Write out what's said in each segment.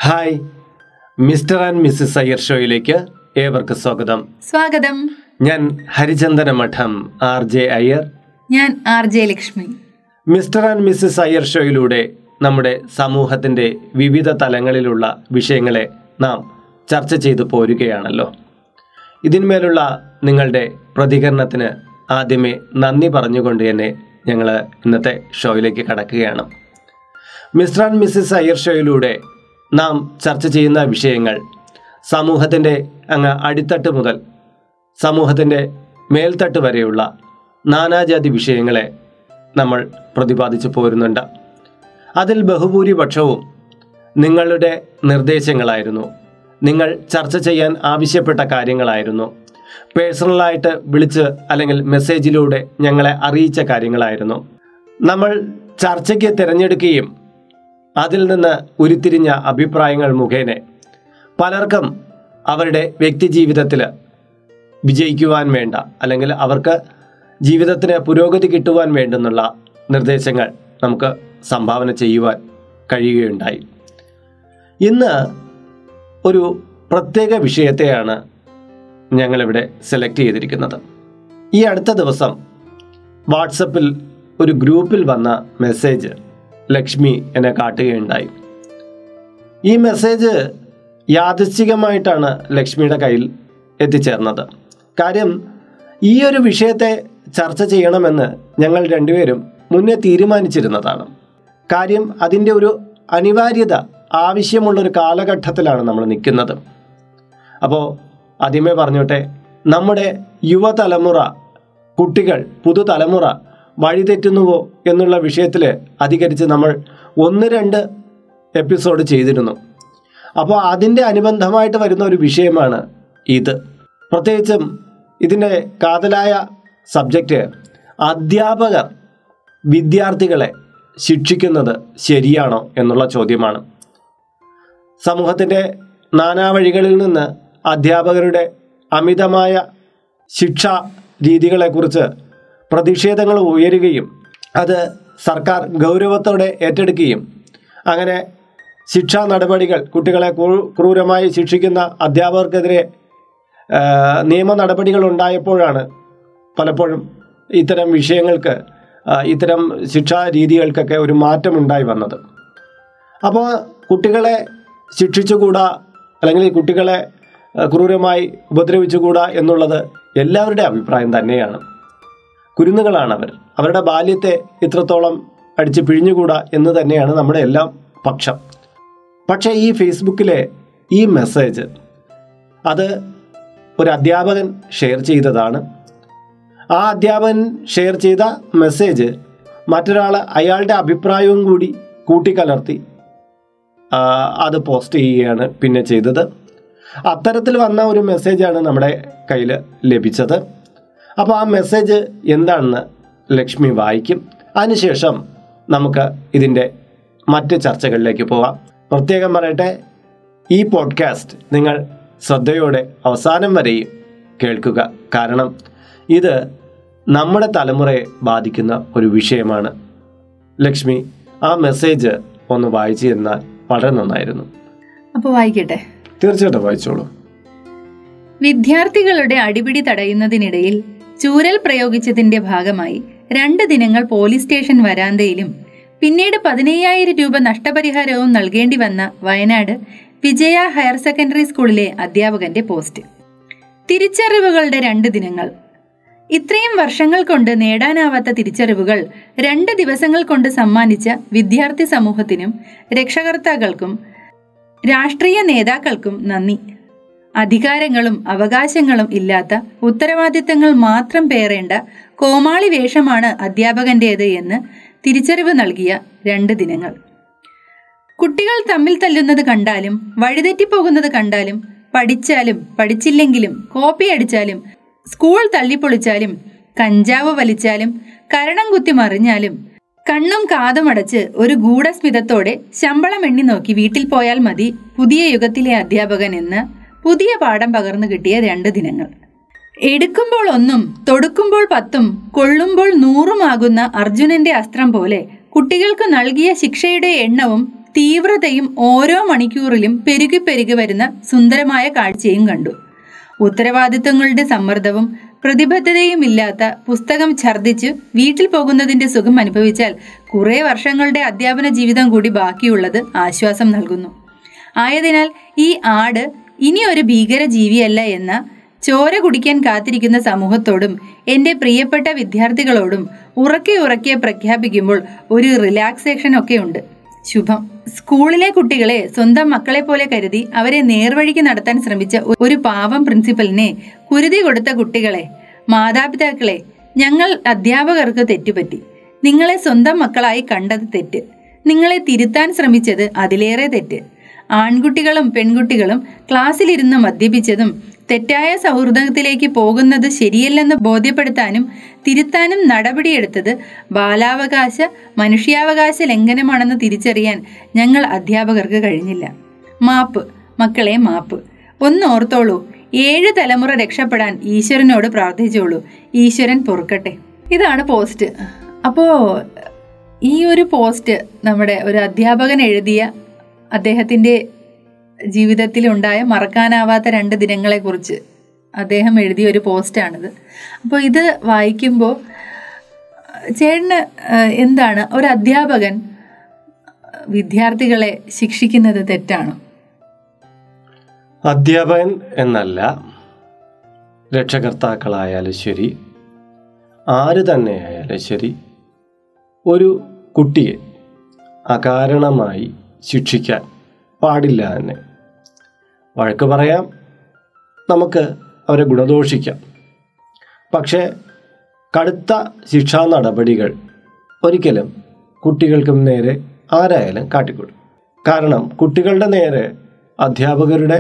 Hi Mr and Mrs Iyer ഷോയിലേക്ക് ഏവർക്ക് സ്വാഗതം സ്വാഗതം ഞാൻ ഹരിചന്ദന മഠം ആർ ജെ അയ്യർ ഞാൻ R J Lakshmi Mr and Mrs Iyer ഷോയിലൂടെ നമ്മുടെ സമൂഹത്തിൻ്റെ വിവിധ തലങ്ങളിലുള്ള വിഷയങ്ങളെ നാം ചർച്ച ചെയ്തു പോരുകയാണല്ലോ ഇതിന്മേലുള്ള നിങ്ങളുടെ പ്രതികരണത്തിന് ആദ്യമേ നന്ദി പറഞ്ഞുകൊണ്ട് തന്നെ ഞങ്ങൾ ഇന്നത്തെ ഷോയിലേക്ക് കടക്കുകയാണ് മിസ്റ്റർ ആൻഡ് മിസ്സിസ് അയ്യർ ഷോയിലൂടെ നാം ചർച്ച ചെയ്യുന്ന വിഷയങ്ങൾ സമൂഹത്തിൻ്റെ അങ്ങ് അടിത്തട്ട് മുതൽ സമൂഹത്തിൻ്റെ മേൽത്തട്ട് വരെയുള്ള നാനാജാതി വിഷയങ്ങളെ നമ്മൾ പ്രതിപാദിച്ചു പോരുന്നുണ്ട് അതിൽ ബഹുഭൂരിപക്ഷവും നിങ്ങളുടെ നിർദ്ദേശങ്ങളായിരുന്നു നിങ്ങൾ ചർച്ച ചെയ്യാൻ ആവശ്യപ്പെട്ട കാര്യങ്ങളായിരുന്നു പേഴ്സണലായിട്ട് വിളിച്ച് അല്ലെങ്കിൽ മെസ്സേജിലൂടെ ഞങ്ങളെ അറിയിച്ച കാര്യങ്ങളായിരുന്നു നമ്മൾ ചർച്ചയ്ക്ക് തിരഞ്ഞെടുക്കുകയും അതിൽ നിന്ന് ഉരുത്തിരിഞ്ഞ അഭിപ്രായങ്ങൾ മുഖേന പലർക്കും അവരുടെ വ്യക്തി ജീവിതത്തിൽ വിജയിക്കുവാൻ വേണ്ട അല്ലെങ്കിൽ അവർക്ക് ജീവിതത്തിന് പുരോഗതി കിട്ടുവാൻ വേണ്ടുന്നുള്ള നിർദ്ദേശങ്ങൾ നമുക്ക് സംഭാവന ചെയ്യുവാൻ കഴിയുകയുണ്ടായി ഇന്ന് ഒരു പ്രത്യേക വിഷയത്തെയാണ് ഞങ്ങളിവിടെ സെലക്ട് ചെയ്തിരിക്കുന്നത് ഈ അടുത്ത ദിവസം വാട്സപ്പിൽ ഒരു ഗ്രൂപ്പിൽ വന്ന മെസ്സേജ് ലക്ഷ്മി എന്നെ കാട്ടുകയുണ്ടായി ഈ മെസ്സേജ് യാദൃശ്ചികമായിട്ടാണ് ലക്ഷ്മിയുടെ കയ്യിൽ എത്തിച്ചേർന്നത് കാര്യം ഈ ഒരു വിഷയത്തെ ചർച്ച ചെയ്യണമെന്ന് ഞങ്ങൾ രണ്ടുപേരും മുന്നേ തീരുമാനിച്ചിരുന്നതാണ് കാര്യം അതിൻ്റെ ഒരു അനിവാര്യത ആവശ്യമുള്ളൊരു കാലഘട്ടത്തിലാണ് നമ്മൾ നിൽക്കുന്നത് അപ്പോൾ ആദ്യമേ പറഞ്ഞോട്ടെ നമ്മുടെ യുവതലമുറ കുട്ടികൾ പുതുതലമുറ വഴിതെറ്റുന്നുവോ എന്നുള്ള വിഷയത്തിൽ അധികരിച്ച് നമ്മൾ ഒന്ന് രണ്ട് എപ്പിസോഡ് ചെയ്തിരുന്നു അപ്പോൾ അതിൻ്റെ അനുബന്ധമായിട്ട് വരുന്ന ഒരു വിഷയമാണ് ഇത് പ്രത്യേകിച്ചും ഇതിൻ്റെ കാതലായ സബ്ജക്റ്റ് അധ്യാപകർ വിദ്യാർത്ഥികളെ ശിക്ഷിക്കുന്നത് ശരിയാണോ എന്നുള്ള ചോദ്യമാണ് സമൂഹത്തിൻ്റെ നാനാവഴികളിൽ നിന്ന് അധ്യാപകരുടെ അമിതമായ ശിക്ഷാ രീതികളെക്കുറിച്ച് പ്രതിഷേധങ്ങൾ ഉയരുകയും അത് സർക്കാർ ഗൗരവത്തോടെ ഏറ്റെടുക്കുകയും അങ്ങനെ ശിക്ഷാ നടപടികൾ കുട്ടികളെ ക്രൂ- ക്രൂരമായി ശിക്ഷിക്കുന്ന അധ്യാപകർക്കെതിരെ ആ, നിയമ നടപടികൾ ഉണ്ടായപ്പോഴാണ് പലപ്പോഴും ഇത്തരം വിഷയങ്ങൾക്ക് ആ, ഇത്തരം ശിക്ഷാ രീതികൾക്കൊക്കെ ഒരു മാറ്റമുണ്ടായി വന്നത് അപ്പോൾ കുട്ടികളെ ശിക്ഷിച്ചുകൂടാ അല്ലെങ്കിൽ കുട്ടികളെ ആ, ക്രൂരമായി ഉപദ്രവിച്ചുകൂടാ എന്നുള്ളത് എല്ലാവരുടെ അഭിപ്രായം തന്നെയാണ് കുരുന്നുകളാണ് അവർ അവരുടെ ബാല്യത്തെ ഇത്രത്തോളം അടിച്ച് പിഴിഞ്ഞുകൂടാ എന്ന് തന്നെയാണ് നമ്മുടെ എല്ലാം പക്ഷം പക്ഷേ ഈ ഫേസ്ബുക്കിലെ ഈ മെസ്സേജ് അത് ഒരു അധ്യാപകൻ ഷെയർ ചെയ്തതാണ് ആ അധ്യാപകൻ ഷെയർ ചെയ്ത മെസ്സേജ് മറ്റൊരാൾ അയാളുടെ അഭിപ്രായവും കൂടി കൂട്ടിക്കലർത്തി ആ, അത് പോസ്റ്റ് ചെയ്യുകയാണ് പിന്നെ ചെയ്തത് അത്തരത്തിൽ വന്ന ഒരു മെസ്സേജാണ് നമ്മുടെ കയ്യിൽ ലഭിച്ചത് അപ്പോൾ ആ മെസ്സേജ് എന്താണെന്ന് ലക്ഷ്മി വായിക്കും അതിനുശേഷം നമുക്ക് ഇതിൻ്റെ മറ്റ് ചർച്ചകളിലേക്ക് പോവാം പ്രത്യേകം പറയട്ടെ ഈ പോഡ്കാസ്റ്റ് നിങ്ങൾ ശ്രദ്ധയോടെ അവസാനം വരെയും കേൾക്കുക കാരണം ഇത് നമ്മുടെ തലമുറയെ ബാധിക്കുന്ന ഒരു വിഷയമാണ് ലക്ഷ്മി ആ മെസ്സേജ് ഒന്ന് വായിച്ചു തന്നാൽ വളരെ നന്നായിരുന്നു അപ്പോൾ വായിക്കട്ടെ തീർച്ചയായിട്ടും വായിച്ചോളൂ വിദ്യാർത്ഥികളുടെ അടിപിടി തടയുന്നതിനിടയിൽ ചൂരൽ പ്രയോഗിച്ചതിന്റെ ഭാഗമായി രണ്ട് ദിനങ്ങൾ പോലീസ് സ്റ്റേഷൻ വരാന്തയിലും പിന്നീട് പതിനയ്യായിരം രൂപ നഷ്ടപരിഹാരവും നൽകേണ്ടി വന്ന വയനാട് വിജയ ഹയർ സെക്കൻഡറി സ്കൂളിലെ അധ്യാപകന്റെ പോസ്റ്റ് തിരിച്ചറിവുകളുടെ രണ്ട് ദിനങ്ങൾ ഇത്രയും വർഷങ്ങൾ കൊണ്ട് നേടാനാവാത്ത തിരിച്ചറിവുകൾ രണ്ട് ദിവസങ്ങൾ കൊണ്ട് സമ്മാനിച്ച വിദ്യാർത്ഥി സമൂഹത്തിനും രക്ഷകർത്താക്കൾക്കും രാഷ്ട്രീയ നേതാക്കൾക്കും നന്ദി അധികാരങ്ങളും അവകാശങ്ങളും ഇല്ലാത്ത ഉത്തരവാദിത്തങ്ങൾ മാത്രം പേറേണ്ട കോമാളി വേഷമാണ് അധ്യാപകന്റേത് എന്ന് തിരിച്ചറിവ് നൽകിയ രണ്ട് ദിനങ്ങൾ കുട്ടികൾ തമ്മിൽ തല്ലുന്നത് കണ്ടാലും വഴിതെറ്റിപ്പോകുന്നത് കണ്ടാലും പഠിച്ചാലും പഠിച്ചില്ലെങ്കിലും കോപ്പി അടിച്ചാലും സ്കൂൾ തള്ളിപ്പൊളിച്ചാലും കഞ്ചാവ് വലിച്ചാലും കരണം കുത്തി മറിഞ്ഞാലും കണ്ണും കാതുമടച്ച് ഒരു ഗൂഢസ്മിതത്തോടെ ശമ്പളം എണ്ണി നോക്കി വീട്ടിൽ പോയാൽ മതി പുതിയ യുഗത്തിലെ അധ്യാപകൻ എന്ന് പുതിയ പാഠം പകർന്നു കിട്ടിയ രണ്ട് ദിനങ്ങൾ എടുക്കുമ്പോൾ ഒന്നും തൊടുക്കുമ്പോൾ പത്തും കൊള്ളുമ്പോൾ നൂറുമാകുന്ന അർജുനന്റെ അസ്ത്രം പോലെ കുട്ടികൾക്ക് നൽകിയ ശിക്ഷയുടെ എണ്ണവും തീവ്രതയും ഓരോ മണിക്കൂറിലും പെരുകി പെരുകി വരുന്ന സുന്ദരമായ കാഴ്ചയും കണ്ടു ഉത്തരവാദിത്വങ്ങളുടെ സമ്മർദ്ദവും പ്രതിബദ്ധതയും ഇല്ലാത്ത പുസ്തകം ഛർദ്ദിച്ച് വീട്ടിൽ പോകുന്നതിന്റെ സുഖം അനുഭവിച്ചാൽ കുറേ വർഷങ്ങളുടെ അധ്യാപന ജീവിതം കൂടി ബാക്കിയുള്ളത് ആശ്വാസം നൽകുന്നു ആയതിനാൽ ഈ ആട് ഇനി ഒരു ഭീകര ജീവിയല്ല എന്ന ചോര കുടിക്കാൻ കാത്തിരിക്കുന്ന സമൂഹത്തോടും എൻ്റെ പ്രിയപ്പെട്ട വിദ്യാർത്ഥികളോടും ഉറക്കെ ഉറക്കെ പ്രഖ്യാപിക്കുമ്പോൾ ഒരു റിലാക്സേഷൻ ഒക്കെ ഉണ്ട് ശുഭം സ്കൂളിലെ കുട്ടികളെ സ്വന്തം മക്കളെ പോലെ കരുതി അവരെ നേർവഴിക്ക് നടത്താൻ ശ്രമിച്ച ഒരു പാവം പ്രിൻസിപ്പലിനെ കുരുതി കൊടുത്ത കുട്ടികളെ മാതാപിതാക്കളെ ഞങ്ങൾ അധ്യാപകർക്ക് തെറ്റുപറ്റി നിങ്ങളെ സ്വന്തം മക്കളായി കണ്ടത് തെറ്റ് നിങ്ങളെ തിരുത്താൻ ശ്രമിച്ചത് അതിലേറെ തെറ്റ് ആൺകുട്ടികളും പെൺകുട്ടികളും ക്ലാസ്സിലിരുന്ന് മദ്യപിച്ചതും തെറ്റായ സൗഹൃദത്തിലേക്ക് പോകുന്നത് ശരിയല്ലെന്ന് ബോധ്യപ്പെടുത്താനും തിരുത്താനും നടപടിയെടുത്തത് ബാലാവകാശ മനുഷ്യാവകാശ ലംഘനമാണെന്ന് തിരിച്ചറിയാൻ ഞങ്ങൾ അധ്യാപകർക്ക് കഴിഞ്ഞില്ല മാപ്പ് മക്കളെ മാപ്പ് ഒന്ന് ഓർത്തോളൂ ഏഴ് തലമുറ രക്ഷപ്പെടാൻ ഈശ്വരനോട് പ്രാർത്ഥിച്ചോളൂ ഈശ്വരൻ പൊറുക്കട്ടെ ഇതാണ് പോസ്റ്റ് അപ്പോൾ ഈ ഒരു പോസ്റ്റ് നമ്മുടെ ഒരു അധ്യാപകൻ എഴുതിയ അദ്ദേഹത്തിൻ്റെ ജീവിതത്തിലുണ്ടായ മറക്കാനാവാത്ത രണ്ട് ദിനങ്ങളെക്കുറിച്ച് അദ്ദേഹം എഴുതിയ ഒരു പോസ്റ്റാണിത് അപ്പോൾ ഇത് വായിക്കുമ്പോൾ ചേട്ടന് എന്താണ് ഒരു അധ്യാപകൻ വിദ്യാർത്ഥികളെ ശിക്ഷിക്കുന്നത് തെറ്റാണോ അധ്യാപകൻ എന്നല്ല രക്ഷകർത്താക്കളായാലും ശരി ആര് തന്നെയായാലും ശരി ഒരു കുട്ടിയെ അകാരണമായി ശിക്ഷിക്കാൻ പാടില്ല തന്നെ വഴക്ക് പറയാം നമുക്ക് അവരെ ഗുണദോഷിക്കാം പക്ഷേ കടുത്ത ശിക്ഷാ നടപടികൾ ഒരിക്കലും കുട്ടികൾക്കും നേരെ ആരായാലും കാട്ടിക്കൊടുക്കും കാരണം കുട്ടികളുടെ നേരെ അധ്യാപകരുടെ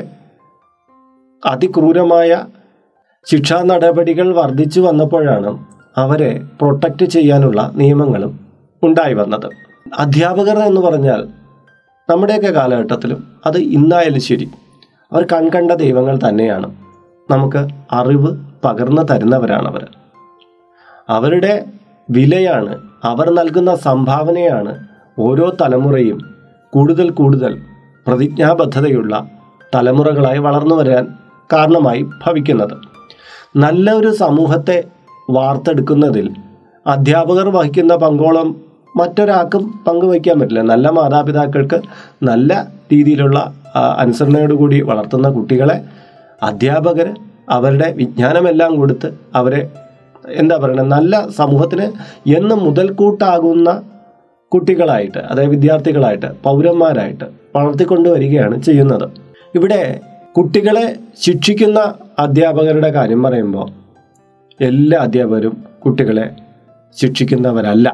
അതിക്രൂരമായ ശിക്ഷാ നടപടികൾ വർദ്ധിച്ചു വന്നപ്പോഴാണ് അവരെ പ്രൊട്ടക്റ്റ് ചെയ്യാനുള്ള നിയമങ്ങളും ഉണ്ടായി വന്നത് അധ്യാപകർ എന്ന് പറഞ്ഞാൽ നമ്മുടെയൊക്കെ കാലഘട്ടത്തിലും അത് ഇന്നായാലും ശരി അവർ കൺകണ്ട ദൈവങ്ങൾ തന്നെയാണ് നമുക്ക് അറിവ് പകർന്നു തരുന്നവരാണ് അവർ അവരുടെ വിലയാണ് അവർ നൽകുന്ന സംഭാവനയാണ് ഓരോ തലമുറയും കൂടുതൽ കൂടുതൽ പ്രതിജ്ഞാബദ്ധതയുള്ള തലമുറകളായി വളർന്നു വരാൻ കാരണമായി ഭവിക്കുന്നത് നല്ല ഒരു സമൂഹത്തെ വാർത്തെടുക്കുന്നതിൽ അധ്യാപകർ വഹിക്കുന്ന പങ്കോളം മറ്റൊരാൾക്കും പങ്കുവയ്ക്കാൻ പറ്റില്ല നല്ല മാതാപിതാക്കൾക്ക് നല്ല രീതിയിലുള്ള ആ, അനുസരണയോടുകൂടി വളർത്തുന്ന കുട്ടികളെ അധ്യാപകർ അവരുടെ വിജ്ഞാനമെല്ലാം കൊടുത്ത് അവരെ എന്താ പറയുക നല്ല സമൂഹത്തിന് എന്ന് മുതൽക്കൂട്ടാകുന്ന കുട്ടികളായിട്ട് അതായത് വിദ്യാർത്ഥികളായിട്ട് പൗരന്മാരായിട്ട് വളർത്തിക്കൊണ്ടുവരികയാണ് ചെയ്യുന്നത് ഇവിടെ കുട്ടികളെ ശിക്ഷിക്കുന്ന അധ്യാപകരുടെ കാര്യം പറയുമ്പോൾ എല്ലാ അധ്യാപകരും കുട്ടികളെ ശിക്ഷിക്കുന്നവരല്ല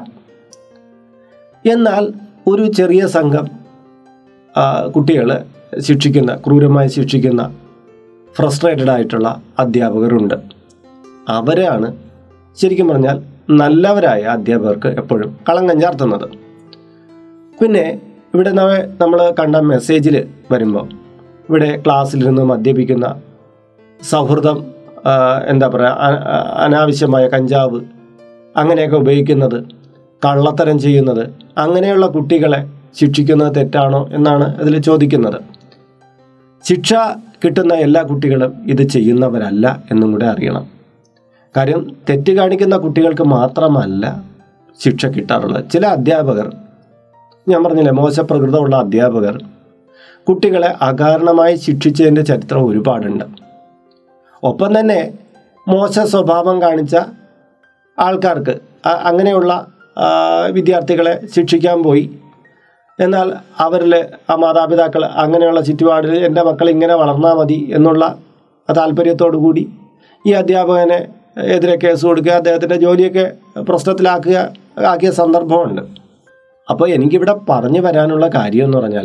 എന്നാൽ ഒരു ചെറിയ സംഘം കുട്ടികളെ ശിക്ഷിക്കുന്ന ക്രൂരമായി ശിക്ഷിക്കുന്ന ഫ്രസ്ട്രേറ്റഡ് ആയിട്ടുള്ള അധ്യാപകരുണ്ട് അവരാണ് ശരിക്കും പറഞ്ഞാൽ നല്ലവരായ അധ്യാപകർക്ക് എപ്പോഴും കളങ്കം ചാർത്തുന്നത് പിന്നെ ഇവിടെ നമ്മൾ കണ്ട മെസ്സേജിൽ വരുമ്പോൾ ഇവിടെ ക്ലാസ്സിലിരുന്ന് മദ്യപിക്കുന്ന സൗഹൃദം ആ, എന്താ പറയുക അ- അ- അനാവശ്യമായ കഞ്ചാവ് അങ്ങനെയൊക്കെ ഉപയോഗിക്കുന്നത് കള്ളത്തരം ചെയ്യുന്നത് അങ്ങനെയുള്ള കുട്ടികളെ ശിക്ഷിക്കുന്നത് തെറ്റാണോ എന്നാണ് ഇതിൽ ചോദിക്കുന്നത് ശിക്ഷ കിട്ടുന്ന എല്ലാ കുട്ടികളും ഇത് ചെയ്യുന്നവരല്ല എന്നും കൂടെ അറിയണം കാര്യം തെറ്റ് കാണിക്കുന്ന കുട്ടികൾക്ക് മാത്രമല്ല ശിക്ഷ കിട്ടാറുള്ളത് ചില അധ്യാപകർ ഞാൻ പറഞ്ഞില്ലേ മോശപ്രകൃതമുള്ള അധ്യാപകർ കുട്ടികളെ അകാരണമായി ശിക്ഷിച്ചതിൻ്റെ ചരിത്രം ഒരുപാടുണ്ട് ഒപ്പം തന്നെ മോശ സ്വഭാവം കാണിച്ച ആൾക്കാർക്ക് അ- അങ്ങനെയുള്ള ആ, വിദ്യാർത്ഥികളെ ശിക്ഷിക്കാൻ പോയി എന്നാൽ അവരിൽ ആ മാതാപിതാക്കൾ അങ്ങനെയുള്ള ചുറ്റുപാടിൽ എൻ്റെ മക്കൾ ഇങ്ങനെ വളർന്നാൽ മതി എന്നുള്ള താല്പര്യത്തോടു കൂടി ഈ അധ്യാപകനെ എതിരെ കേസ് കൊടുക്കുക അദ്ദേഹത്തിൻ്റെ ജോലിയൊക്കെ പ്രശ്നത്തിലാക്കുക ആക്കിയ സന്ദർഭമുണ്ട് അപ്പോൾ എനിക്കിവിടെ പറഞ്ഞു വരാനുള്ള കാര്യം എന്ന് പറഞ്ഞാൽ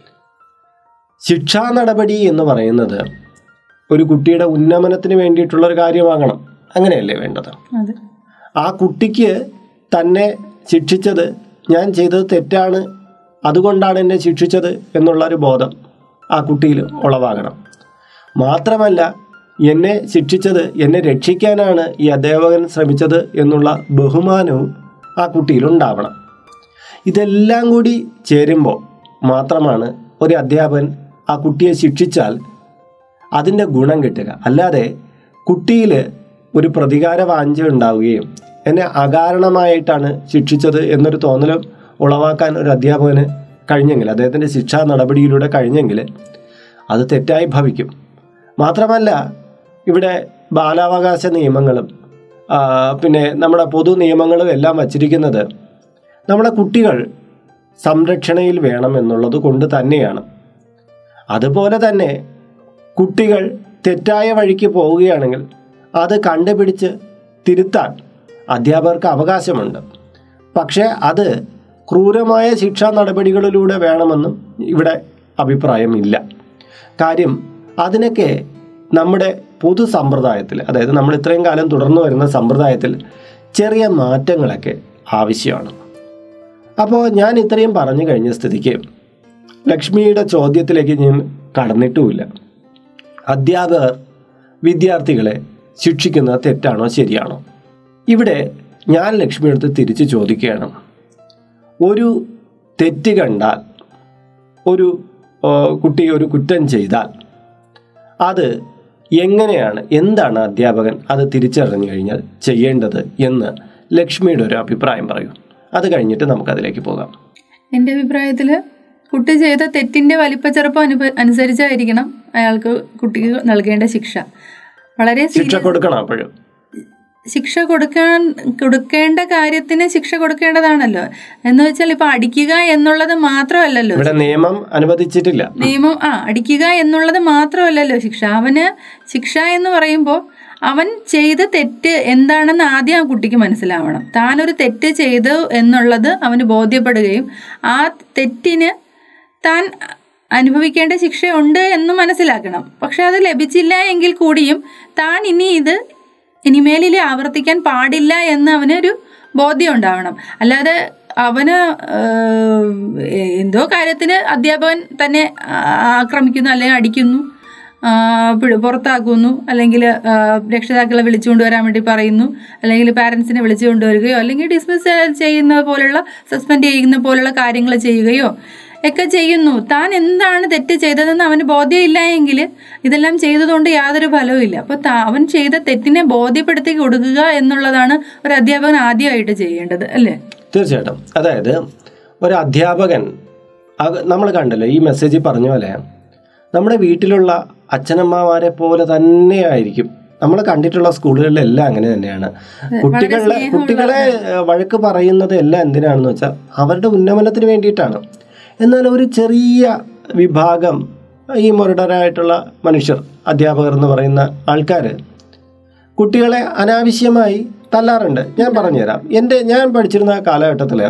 ശിക്ഷാ നടപടി എന്ന് പറയുന്നത് ഒരു കുട്ടിയുടെ ഉന്നമനത്തിന് വേണ്ടിയിട്ടുള്ള ഒരു കാര്യമാകണം അങ്ങനെയല്ലേ വേണ്ടത് അതെ ആ കുട്ടിക്ക് തന്നെ ശിക്ഷിച്ചത് ഞാൻ ചെയ്തത് തെറ്റാണ് അതുകൊണ്ടാണ് എന്നെ ശിക്ഷിച്ചത് എന്നുള്ള ഒരു ബോധം ആ കുട്ടിയിൽ ഉളവാകണം മാത്രമല്ല എന്നെ ശിക്ഷിച്ചത് എന്നെ രക്ഷിക്കാനാണ് ഈ അധ്യാപകൻ ശ്രമിച്ചത് എന്നുള്ള ബഹുമാനവും ആ കുട്ടിയിൽ ഉണ്ടാവണം ഇതെല്ലാം കൂടി ചേരുമ്പോൾ മാത്രമാണ് ഒരു അധ്യാപകൻ ആ കുട്ടിയെ ശിക്ഷിച്ചാൽ അതിൻ്റെ ഗുണം കിട്ടുക അല്ലാതെ കുട്ടിയിൽ ഒരു പ്രതികാര വാഞ്ച ഉണ്ടാവുകയും എന്നെ അകാരണമായിട്ടാണ് ശിക്ഷിച്ചത് എന്നൊരു തോന്നലും ഉളവാക്കാൻ ഒരു അധ്യാപകന് കഴിഞ്ഞെങ്കിൽ അദ്ദേഹത്തിൻ്റെ ശിക്ഷാ നടപടിയിലൂടെ കഴിഞ്ഞെങ്കിൽ അത് തെറ്റായി ഭവിക്കും മാത്രമല്ല ഇവിടെ ബാലാവകാശ നിയമങ്ങളും ആ, പിന്നെ നമ്മുടെ പൊതു നിയമങ്ങളും എല്ലാം വച്ചിരിക്കുന്നത് നമ്മുടെ കുട്ടികൾ സംരക്ഷണയിൽ വേണം എന്നുള്ളത് കൊണ്ട് തന്നെയാണ് അതുപോലെ തന്നെ കുട്ടികൾ തെറ്റായ വഴിക്ക് പോവുകയാണെങ്കിൽ അത് കണ്ടുപിടിച്ച് തിരുത്താൻ അധ്യാപകർക്ക് അവകാശമുണ്ട് പക്ഷേ അത് ക്രൂരമായ ശിക്ഷാ നടപടികളിലൂടെ വേണമെന്നും ഇവിടെ അഭിപ്രായമില്ല കാര്യം അതിനൊക്കെ നമ്മുടെ പൊതു സമ്പ്രദായത്തിൽ അതായത് നമ്മൾ ഇത്രയും കാലം തുടർന്നു വരുന്ന സമ്പ്രദായത്തിൽ ചെറിയ മാറ്റങ്ങളൊക്കെ ആവശ്യമാണ് അപ്പോൾ ഞാൻ ഇത്രയും പറഞ്ഞു കഴിഞ്ഞ സ്ഥിതിക്ക് ലക്ഷ്മിയുടെ ചോദ്യത്തിലേക്ക് ഞാൻ കടന്നിട്ടുമില്ല അധ്യാപകർ വിദ്യാർത്ഥികളെ ശിക്ഷിക്കുന്നത് തെറ്റാണോ ശരിയാണോ ഇവിടെ ഞാൻ ലക്ഷ്മിയെടുത്ത് തിരിച്ച് ചോദിക്കുകയാണ് ഒരു തെറ്റ് കണ്ടാൽ ഒരു ആ, കുട്ടി ഒരു കുറ്റം ചെയ്താൽ അത് എങ്ങനെയാണ് എന്താണ് അധ്യാപകൻ അത് തിരിച്ചറിഞ്ഞു കഴിഞ്ഞാൽ ചെയ്യേണ്ടത് എന്ന് ലക്ഷ്മിയുടെ ഒരു അഭിപ്രായം പറയൂ അത് കഴിഞ്ഞിട്ട് നമുക്കതിലേക്ക് പോകാം എൻ്റെ അഭിപ്രായത്തിൽ കുട്ടി ചെയ്ത തെറ്റിൻ്റെ വലിപ്പച്ചെറുപ്പം അനുപ അനുസരിച്ചായിരിക്കണം അയാൾക്ക് കുട്ടിക്ക് നൽകേണ്ട ശിക്ഷ വളരെ ശിക്ഷ serious- കൊടുക്കണം അപ്പോഴും ശിക്ഷ കൊടുക്കാൻ കൊടുക്കേണ്ട കാര്യത്തിന് ശിക്ഷ കൊടുക്കേണ്ടതാണല്ലോ എന്ന് വെച്ചാൽ ഇപ്പൊ അടിക്കുക എന്നുള്ളത് മാത്രമല്ലല്ലോ ഇവിടെ നിയമം അനുവദിച്ചിട്ടില്ല നിയമം ആ അടിക്കുക എന്നുള്ളത് മാത്രമല്ലല്ലോ ശിക്ഷ അവന് ശിക്ഷ എന്ന് പറയുമ്പോൾ അവൻ ചെയ്ത തെറ്റ് എന്താണെന്ന് ആദ്യം ആ കുട്ടിക്ക് മനസ്സിലാവണം താനൊരു തെറ്റ് ചെയ്തു എന്നുള്ളത് അവന് ബോധ്യപ്പെടുകയും ആ തെറ്റിന് താൻ അനുഭവിക്കേണ്ട ശിക്ഷയുണ്ട് എന്ന് മനസ്സിലാക്കണം പക്ഷെ അത് ലഭിച്ചില്ല എങ്കിൽ കൂടിയും താൻ ഇനി ഇത് ഇനിമേലിൽ ആവർത്തിക്കാൻ പാടില്ല എന്ന് അവനൊരു ബോധ്യം ഉണ്ടാവണം അല്ലാതെ അവന് ഏഹ്, എന്തോ കാര്യത്തിന് അധ്യാപകൻ തന്നെ ആ- ആക്രമിക്കുന്നു അല്ലെങ്കിൽ അടിക്കുന്നു ആ, പിഴ- പുറത്താക്കുന്നു അല്ലെങ്കിൽ ആ, രക്ഷിതാക്കളെ വിളിച്ചുകൊണ്ട് വരാൻ വേണ്ടി പറയുന്നു അല്ലെങ്കിൽ പാരൻസിനെ വിളിച്ചു കൊണ്ടുവരികയോ അല്ലെങ്കിൽ ഡിസ്മിസ് ചെയ്യുന്ന പോലുള്ള സസ്പെൻഡ് ചെയ്യുന്ന പോലുള്ള കാര്യങ്ങൾ ചെയ്യുകയോ ഒക്കെ ചെയ്യുന്നു താൻ എന്താണ് തെറ്റ് ചെയ്തതെന്ന് അവന് ബോധ്യമില്ല എങ്കിൽ ഇതെല്ലാം ചെയ്തതുകൊണ്ട് യാതൊരു ഫലവും ഇല്ല അപ്പോൾ അവൻ ചെയ്ത തെറ്റിനെ ബോധ്യപ്പെടുത്തി കൊടുക്കുക എന്നുള്ളതാണ് ഒരു അധ്യാപകൻ ആദ്യമായിട്ട് ചെയ്യേണ്ടത് അല്ലേ തീർച്ചയായിട്ടും അതായത് ഒരു അധ്യാപകൻ നമ്മൾ കണ്ടല്ലോ ഈ മെസ്സേജിൽ പറഞ്ഞ പോലെ നമ്മുടെ വീട്ടിലുള്ള അച്ഛനമ്മമാരെ പോലെ തന്നെയായിരിക്കും നമ്മൾ കണ്ടിട്ടുള്ള സ്കൂളുകളിലെല്ലാം അങ്ങനെ തന്നെയാണ് കുട്ടികളെ കുട്ടികളെ ഏഹ്, വഴക്ക് പറയുന്നത് എല്ലാം എന്തിനാണെന്ന് വെച്ചാൽ അവരുടെ ഉന്നമനത്തിന് വേണ്ടിയിട്ടാണ് എന്നാൽ ഒരു ചെറിയ വിഭാഗം ഈ മുരടരായിട്ടുള്ള മനുഷ്യർ അധ്യാപകർ എന്ന് പറയുന്ന ആൾക്കാർ കുട്ടികളെ അനാവശ്യമായി തല്ലാറുണ്ട് ഞാൻ പറഞ്ഞുതരാം എൻ്റെ ഞാൻ പഠിച്ചിരുന്ന കാലഘട്ടത്തിൽ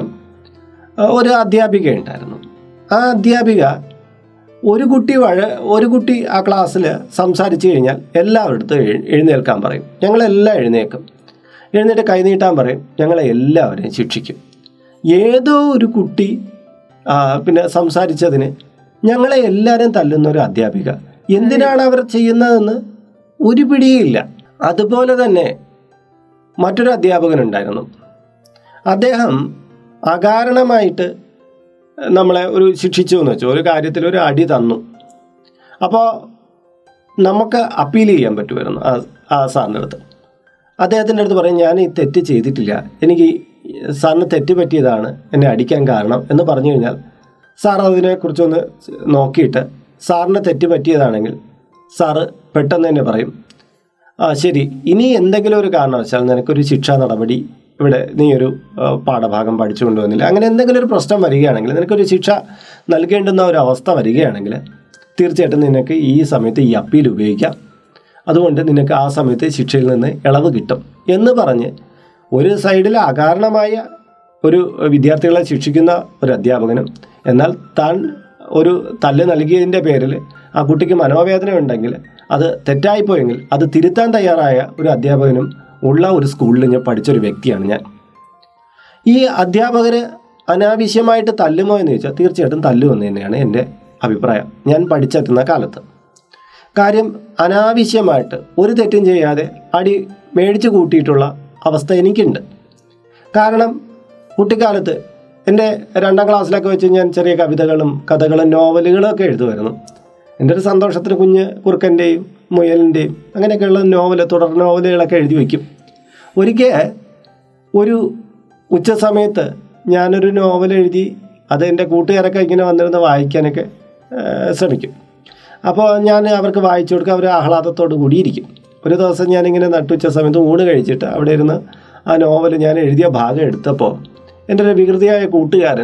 ഒരു അധ്യാപിക ഉണ്ടായിരുന്നു ആ അധ്യാപിക ഒരു കുട്ടി വഴ ഒരു കുട്ടി ആ ക്ലാസ്സിൽ സംസാരിച്ചു കഴിഞ്ഞാൽ എല്ലാവരുടെ എഴു- എഴുന്നേൽക്കാൻ പറയും ഞങ്ങളെല്ലാം എഴുന്നേൽക്കും എഴുന്നേറ്റ് കൈനീട്ടാൻ പറയും ഞങ്ങളെ എല്ലാവരെയും ശിക്ഷിക്കും ഏതോ ഒരു കുട്ടി ആ, പിന്നെ സംസാരിച്ചതിന് ഞങ്ങളെ എല്ലാവരും തല്ലുന്ന ഒരു അധ്യാപിക എന്തിനാണ് അവർ ചെയ്യുന്നതെന്ന് ഒരു പിടിയില്ല അതുപോലെ തന്നെ മറ്റൊരു അധ്യാപകനുണ്ടായിരുന്നു അദ്ദേഹം അകാരണമായിട്ട് നമ്മളെ ഒരു ശിക്ഷിച്ചു എന്ന് വെച്ചു ഒരു കാര്യത്തിൽ ഒരു അടി തന്നു അപ്പോൾ നമുക്ക് അപ്പീൽ ചെയ്യാൻ പറ്റുമായിരുന്നു ആ ആ സാറിൻ്റെ അടുത്ത് അദ്ദേഹത്തിൻ്റെ അടുത്ത് പറയും ഞാൻ ഈ തെറ്റ് ചെയ്തിട്ടില്ല എനിക്ക് ഈ സാറിന് തെറ്റ് പറ്റിയതാണ് എന്നെ അടിക്കാൻ കാരണം എന്ന് പറഞ്ഞു കഴിഞ്ഞാൽ സാർ അതിനെക്കുറിച്ചൊന്ന് നോക്കിയിട്ട് സാറിന് തെറ്റ് പറ്റിയതാണെങ്കിൽ സാറ് പെട്ടെന്ന് തന്നെ പറയും ആ ശരി ഇനി എന്തെങ്കിലും ഒരു കാരണവശാൽ നിനക്കൊരു ശിക്ഷാ നടപടി ഇവിടെ നീ ഒരു ആ, പാഠഭാഗം പഠിച്ചു കൊണ്ടുവന്നില്ല അങ്ങനെ എന്തെങ്കിലും ഒരു പ്രശ്നം വരികയാണെങ്കിൽ നിനക്കൊരു ശിക്ഷ നൽകേണ്ടുന്ന ഒരു അവസ്ഥ വരികയാണെങ്കിൽ തീർച്ചയായിട്ടും നിനക്ക് ഈ സമയത്ത് ഈ അപ്പീൽ ഉപയോഗിക്കാം അതുകൊണ്ട് നിനക്ക് ആ സമയത്ത് ശിക്ഷയിൽ നിന്ന് ഇളവ് കിട്ടും എന്ന് പറഞ്ഞ് ഒരു സൈഡിൽ അകാരണമായ ഒരു വിദ്യാർത്ഥികളെ ശിക്ഷിക്കുന്ന ഒരു അധ്യാപകനും എന്നാൽ താൻ ഒരു തല്ല് നൽകിയതിൻ്റെ പേരിൽ ആ കുട്ടിക്ക് മനോവേദന ഉണ്ടെങ്കിൽ അത് തെറ്റായിപ്പോയെങ്കിൽ അത് തിരുത്താൻ തയ്യാറായ ഒരു അധ്യാപകനും ഉള്ള ഒരു സ്കൂളിൽ ഞാൻ പഠിച്ചൊരു വ്യക്തിയാണ് ഞാൻ ഈ അധ്യാപകർ അനാവശ്യമായിട്ട് തല്ലുമോ എന്ന് ചോദിച്ചാൽ തീർച്ചയായിട്ടും തല്ലുമെന്ന് തന്നെയാണ് എൻ്റെ അഭിപ്രായം ഞാൻ പഠിച്ചെത്തുന്ന കാലത്ത് കാര്യം അനാവശ്യമായിട്ട് ഒരു തെറ്റും ചെയ്യാതെ അടി മേടിച്ചു കൂട്ടിയിട്ടുള്ള അവസ്ഥ എനിക്കുണ്ട് കാരണം കുട്ടിക്കാലത്ത് എൻ്റെ രണ്ടാം ക്ലാസ്സിലൊക്കെ വെച്ച് ഞാൻ ചെറിയ കവിതകളും കഥകളും നോവലുകളും ഒക്കെ എഴുതുമായിരുന്നു എൻ്റെ ഒരു സന്തോഷത്തിന് കുഞ്ഞ് കുറുക്കൻ്റെയും മുയലിൻ്റെയും അങ്ങനെയൊക്കെയുള്ള നോവൽ തുടർ നോവലുകളൊക്കെ എഴുതി വയ്ക്കും ഒരിക്കൽ ഒരു ഉച്ച സമയത്ത് ഞാനൊരു നോവൽ എഴുതി അത് എൻ്റെ കൂട്ടുകാരൊക്കെ ഇങ്ങനെ വന്നിരുന്ന് വായിക്കാനൊക്കെ ഏഹ്, ശ്രമിക്കും അപ്പോൾ ഞാൻ അവർക്ക് വായിച്ചു കൊടുക്കുക അവർ ആഹ്ലാദത്തോടു കൂടി ഇരിക്കും ഒരു ദിവസം ഞാനിങ്ങനെ നട്ടുച്ച സമയത്ത് ഊണ് കഴിച്ചിട്ട് അവിടെ ഇരുന്ന് ആ നോവൽ ഞാൻ എഴുതിയ ഭാഗം എടുത്തപ്പോൾ എൻ്റെ ഒരു വികൃതിയായ കൂട്ടുകാരൻ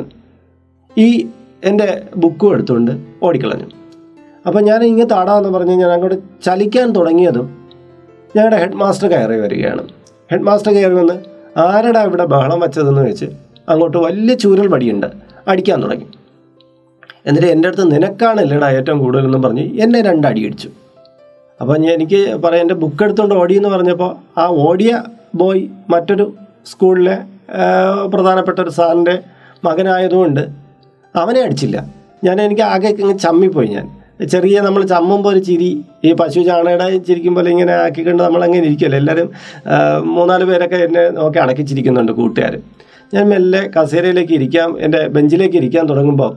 ഈ എൻ്റെ ബുക്കും എടുത്തുകൊണ്ട് ഓടിക്കളഞ്ഞു അപ്പോൾ ഞാൻ ഇങ്ങനെ താടാന്ന് പറഞ്ഞ് ഞാൻ അങ്ങോട്ട് ചലിക്കാൻ തുടങ്ങിയതും ഞങ്ങളുടെ ഹെഡ് മാസ്റ്റർ കയറി വരികയാണ് ഹെഡ് മാസ്റ്റർ കയറി വന്ന് ആരടാ ഇവിടെ ബഹളം വെച്ചതെന്ന് വെച്ച് അങ്ങോട്ട് വലിയ ചൂരൽ പടിയുണ്ട് അടിക്കാൻ തുടങ്ങി എന്നിട്ട് എൻ്റെ അടുത്ത് നിനക്കാണല്ലേടാ ഏറ്റവും കൂടുതലെന്ന് പറഞ്ഞ് എന്നെ രണ്ടടി അടിച്ചു അപ്പോൾ ഞാൻ എനിക്ക് പറയാം എൻ്റെ ബുക്ക് എടുത്തുകൊണ്ട് ഓടി എന്ന് പറഞ്ഞപ്പോൾ ആ ഓടിയ ബോയ് മറ്റൊരു സ്കൂളിലെ ആ, പ്രധാനപ്പെട്ട ഒരു സാറിൻ്റെ മകനായതുകൊണ്ട് അവനെ അടിച്ചില്ല ഞാൻ എനിക്ക് ആകെ ഇങ്ങ് ചമ്മിപ്പോയി ഞാൻ ചെറിയ നമ്മൾ ചമ്മുമ്പോൾ ഒരു ചിരി ഈ പശു ചാണയുടെ ചിരിക്കുമ്പോൾ ഇങ്ങനെ ആക്കിക്കൊണ്ട് നമ്മളങ്ങനെ ഇരിക്കുമല്ലോ എല്ലാവരും ആ, മൂന്നാല് പേരൊക്കെ എന്നെ നോക്കി അടക്കിച്ചിരിക്കുന്നുണ്ട് കൂട്ടുകാർ ഞാൻ മെല്ലെ കസേരയിലേക്ക് ഇരിക്കാം എൻ്റെ ബെഞ്ചിലേക്ക് ഇരിക്കാൻ തുടങ്ങുമ്പോൾ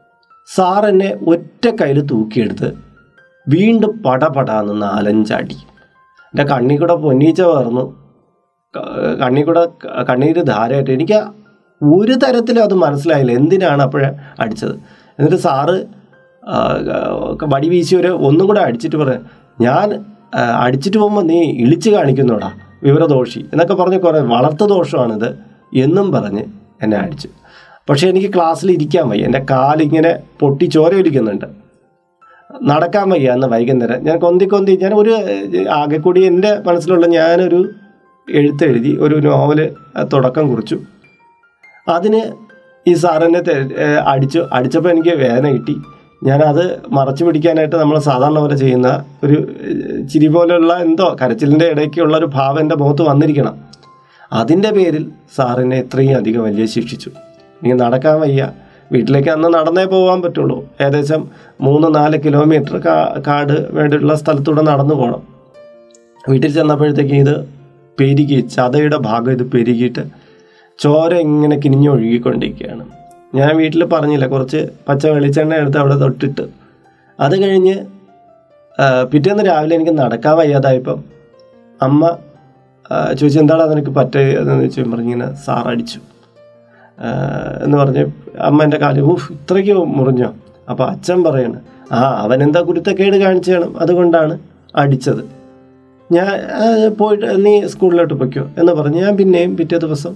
സാർ എന്നെ ഒറ്റ കയ്യിൽ തൂക്കിയെടുത്ത് വീണ്ടും പടപടാന്ന് നാലഞ്ചടി എൻ്റെ കണ്ണി കൂടെ പൊന്നീച്ച പറഞ്ഞു കണ്ണി കൂടെ ക- കണ്ണീര് ധാരമായിട്ട് എനിക്ക് ഒരു തരത്തിലും അത് മനസ്സിലായില്ല എന്തിനാണ് അപ്പോഴേ അടിച്ചത് എന്നിട്ട് സാറ് ആ, ആ, വടി വീശി ഒരു ഒന്നും കൂടെ അടിച്ചിട്ട് പറയാം ഞാൻ ആ, അടിച്ചിട്ട് പോകുമ്പോൾ നീ ഇളിച്ച് കാണിക്കുന്നോടാ വിവരദോഷി എന്നൊക്കെ പറഞ്ഞ് കുറേ വളർത്തു ദോഷമാണിത് എന്നും പറഞ്ഞ് എന്നെ അടിച്ചു പക്ഷേ എനിക്ക് ക്ലാസ്സിൽ ഇരിക്കാൻ വയ്യ എൻ്റെ കാലിങ്ങനെ പൊട്ടി ചോരയൊലിക്കുന്നുണ്ട് നടക്കാൻ വയ്യ അന്ന് വൈകുന്നേരം ഞാൻ കൊന്തി കൊന്തി ഞാൻ ഒരു ഏഹ്, ആകെ കൂടി എൻ്റെ മനസ്സിലുള്ള ഞാനൊരു എഴുത്തെഴുതി ഒരു നോവല് അഹ്, തുടക്കം കുറിച്ചു അതിന് ഈ സാറിനെ തെ- ഏഹ്, അടിച്ചു അടിച്ചപ്പോൾ എനിക്ക് വേദന കിട്ടി ഞാനത് മറച്ചു പിടിക്കാനായിട്ട് നമ്മൾ സാധാരണ പോലെ ചെയ്യുന്ന ഒരു ഏഹ്, ചിരി പോലെയുള്ള എന്തോ കരച്ചിലിൻ്റെ ഇടയ്ക്കുള്ള ഒരു ഭാവം എൻ്റെ മുഖത്ത് വന്നിരിക്കണം അതിൻ്റെ പേരിൽ സാറിനെ ഇത്രയും അധികം വലിയ ശിക്ഷിച്ചു ഇനി നടക്കാൻ വയ്യ വീട്ടിലേക്ക് അന്ന് നടന്നേ പോകാൻ പറ്റുള്ളൂ ഏകദേശം മൂന്ന് നാല് കിലോമീറ്റർ കാ കാട് വേണ്ടിയുള്ള സ്ഥലത്തൂടെ നടന്നു പോകണം വീട്ടിൽ ചെന്നപ്പോഴത്തേക്ക് ഇത് പെരുകി ചതയുടെ ഭാഗം ഇത് പെരുകിയിട്ട് ചോര ഇങ്ങനെ കിനിഞ്ഞൊഴുകിക്കൊണ്ടിരിക്കുകയാണ് ഞാൻ വീട്ടിൽ പറഞ്ഞില്ല കുറച്ച് പച്ച വെളിച്ചെണ്ണ എടുത്ത് അവിടെ തൊട്ടിട്ട് അത് കഴിഞ്ഞ് ആ, പിറ്റേന്ന് രാവിലെ എനിക്ക് നടക്കാൻ വയ്യാതായപ്പം അമ്മ ആ, ചോദിച്ചു എന്താടാ നിനക്ക് പറ്റിയതെന്ന് ചോദിച്ചു പറഞ്ഞിങ്ങനെ സാർ അടിച്ചു ആ, എന്ന് പറഞ്ഞ് അമ്മ എൻ്റെ കാല് ഊഫ് ഇത്രയ്ക്ക് മുറിഞ്ഞോ അപ്പോൾ അച്ഛൻ പറയാണ് ആ അവനെന്താ കുരുത്തക്കേട് കാണിച്ചു കാണും അതുകൊണ്ടാണ് അടിച്ചത് ഞാൻ ആ, പോയിട്ട് നീ സ്കൂളിലോട്ട് പൊയ്ക്കോ എന്ന് പറഞ്ഞ് ഞാൻ പിന്നെയും പിറ്റേ ദിവസം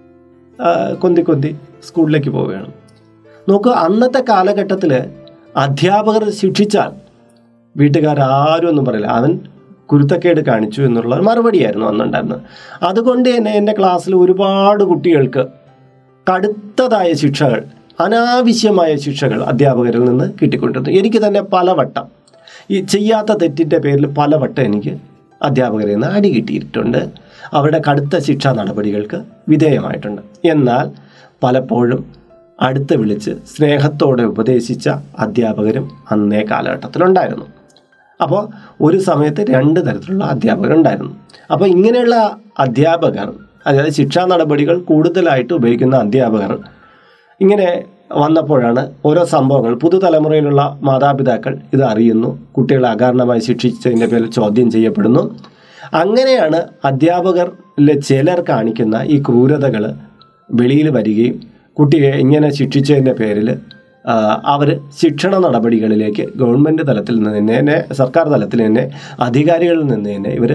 ആ, കൊന്തി കൊന്തി സ്കൂളിലേക്ക് പോവുകയാണ് നോക്കൂ അന്നത്തെ കാലഘട്ടത്തിൽ അധ്യാപകർ ശിക്ഷിച്ചാൽ വീട്ടുകാരും ഒന്നും പറയില്ല അവൻ കുരുത്തക്കേട് കാണിച്ചു എന്നുള്ള ഒരു മറുപടിയായിരുന്നു അന്നുണ്ടായിരുന്നത് അതുകൊണ്ട് തന്നെ എൻ്റെ ക്ലാസ്സിൽ ഒരുപാട് കുട്ടികൾക്ക് കടുത്തതായ ശിക്ഷകൾ അനാവശ്യമായ ശിക്ഷകൾ അധ്യാപകരിൽ നിന്ന് കിട്ടിക്കൊണ്ടിരുന്നു എനിക്ക് തന്നെ പലവട്ടം ഈ ചെയ്യാത്ത തെറ്റിൻ്റെ പേരിൽ പലവട്ടം എനിക്ക് അധ്യാപകരിൽ നിന്ന് അടി കിട്ടിയിട്ടുണ്ട് അവരുടെ കടുത്ത ശിക്ഷാ നടപടികൾക്ക് വിധേയമായിട്ടുണ്ട് എന്നാൽ പലപ്പോഴും അടുത്ത് വിളിച്ച് സ്നേഹത്തോടെ ഉപദേശിച്ച അധ്യാപകരും അന്നേ കാലഘട്ടത്തിലുണ്ടായിരുന്നു അപ്പോൾ ഒരു സമയത്ത് രണ്ട് തരത്തിലുള്ള അധ്യാപകരുണ്ടായിരുന്നു അപ്പോൾ ഇങ്ങനെയുള്ള അധ്യാപകർ അതായത് ശിക്ഷാ നടപടികൾ കൂടുതലായിട്ട് ഉപയോഗിക്കുന്ന അധ്യാപകർ ഇങ്ങനെ വന്നപ്പോഴാണ് ഓരോ സംഭവങ്ങൾ പുതുതലമുറയിലുള്ള മാതാപിതാക്കൾ ഇത് അറിയുന്നു കുട്ടികളെ അകാരണമായി ശിക്ഷിച്ചതിൻ്റെ പേരിൽ ചോദ്യം ചെയ്യപ്പെടുന്നു അങ്ങനെയാണ് അധ്യാപകരിലെ ചിലർ കാണിക്കുന്ന ഈ ക്രൂരതകൾ വെളിയിൽ വരികയും കുട്ടിയെ ഇങ്ങനെ ശിക്ഷിച്ചതിൻ്റെ പേരിൽ അവർ ശിക്ഷണ നടപടികളിലേക്ക് ഗവൺമെൻറ് തലത്തിൽ നിന്ന് തന്നെ സർക്കാർ തലത്തിൽ തന്നെ അധികാരികളിൽ നിന്ന് തന്നെ ഇവർ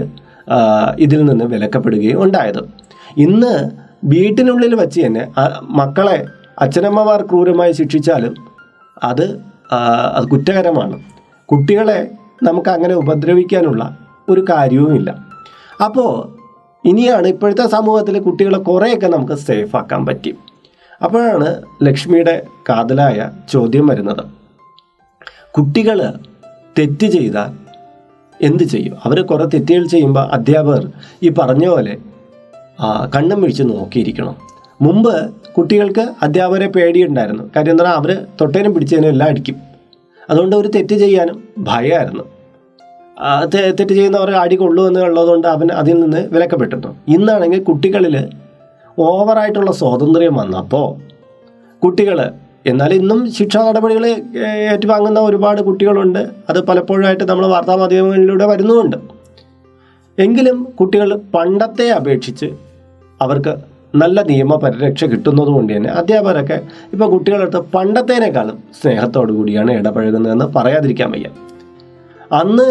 ഇതിൽ നിന്ന് വിലക്കപ്പെടുകയും ഉണ്ടായത് ഇന്ന് വീട്ടിനുള്ളിൽ വെച്ച് തന്നെ ആ മക്കളെ അച്ഛനമ്മമാർ ക്രൂരമായി ശിക്ഷിച്ചാലും അത് ആ, അത് കുറ്റകരമാണ് കുട്ടികളെ നമുക്ക് അങ്ങനെ ഉപദ്രവിക്കാനുള്ള ഒരു കാര്യവുമില്ല അപ്പോൾ ഇനിയാണ് ഇപ്പോഴത്തെ സമൂഹത്തിൽ കുട്ടികളെ കുറേയൊക്കെ നമുക്ക് സേഫ് ആക്കാൻ പറ്റി അപ്പോഴാണ് ലക്ഷ്മിയുടെ കാതലായ ചോദ്യം വരുന്നത് കുട്ടികൾ തെറ്റ് ചെയ്താൽ എന്ത് ചെയ്യും അവർ കുറേ തെറ്റുകൾ ചെയ്യുമ്പോൾ അധ്യാപകർ ഈ പറഞ്ഞ പോലെ ആ, കണ്ണും മിഴിച്ച് നോക്കിയിരിക്കണം മുമ്പ് കുട്ടികൾക്ക് അധ്യാപകരെ പേടിയുണ്ടായിരുന്നു കാര്യം എന്താ അവർ തൊട്ടേനും പിടിച്ചതിനും എല്ലാം അടിക്കും അതുകൊണ്ട് ഒരു തെറ്റ് ചെയ്യാനും ഭയമായിരുന്നു ആ, തെ- തെറ്റ് ചെയ്യുന്നവർ അടി കൊള്ളൂ എന്നുള്ളതുകൊണ്ട് അവൻ അതിൽ നിന്ന് വിലക്കപ്പെട്ടിരുന്നു ഇന്നാണെങ്കിൽ കുട്ടികളിൽ ഓവറായിട്ടുള്ള സ്വാതന്ത്ര്യം വന്നപ്പോൾ കുട്ടികൾ എന്നാൽ ഇന്നും ശിക്ഷാ നടപടികൾ ഏഹ്, ഏറ്റുവാങ്ങുന്ന ഒരുപാട് കുട്ടികളുണ്ട് അത് പലപ്പോഴായിട്ട് നമ്മൾ വാർത്താമാധ്യമങ്ങളിലൂടെ വരുന്നുമുണ്ട് എങ്കിലും കുട്ടികൾ പണ്ടത്തെ അപേക്ഷിച്ച് അവർക്ക് നല്ല നിയമ പരിരക്ഷ കിട്ടുന്നത് കൊണ്ട് തന്നെ അധ്യാപകരൊക്കെ ഇപ്പോൾ കുട്ടികളടുത്ത് പണ്ടത്തേനേക്കാളും സ്നേഹത്തോടു കൂടിയാണ് ഇടപഴകുന്നതെന്ന് പറയാതിരിക്കാൻ വയ്യ അന്ന്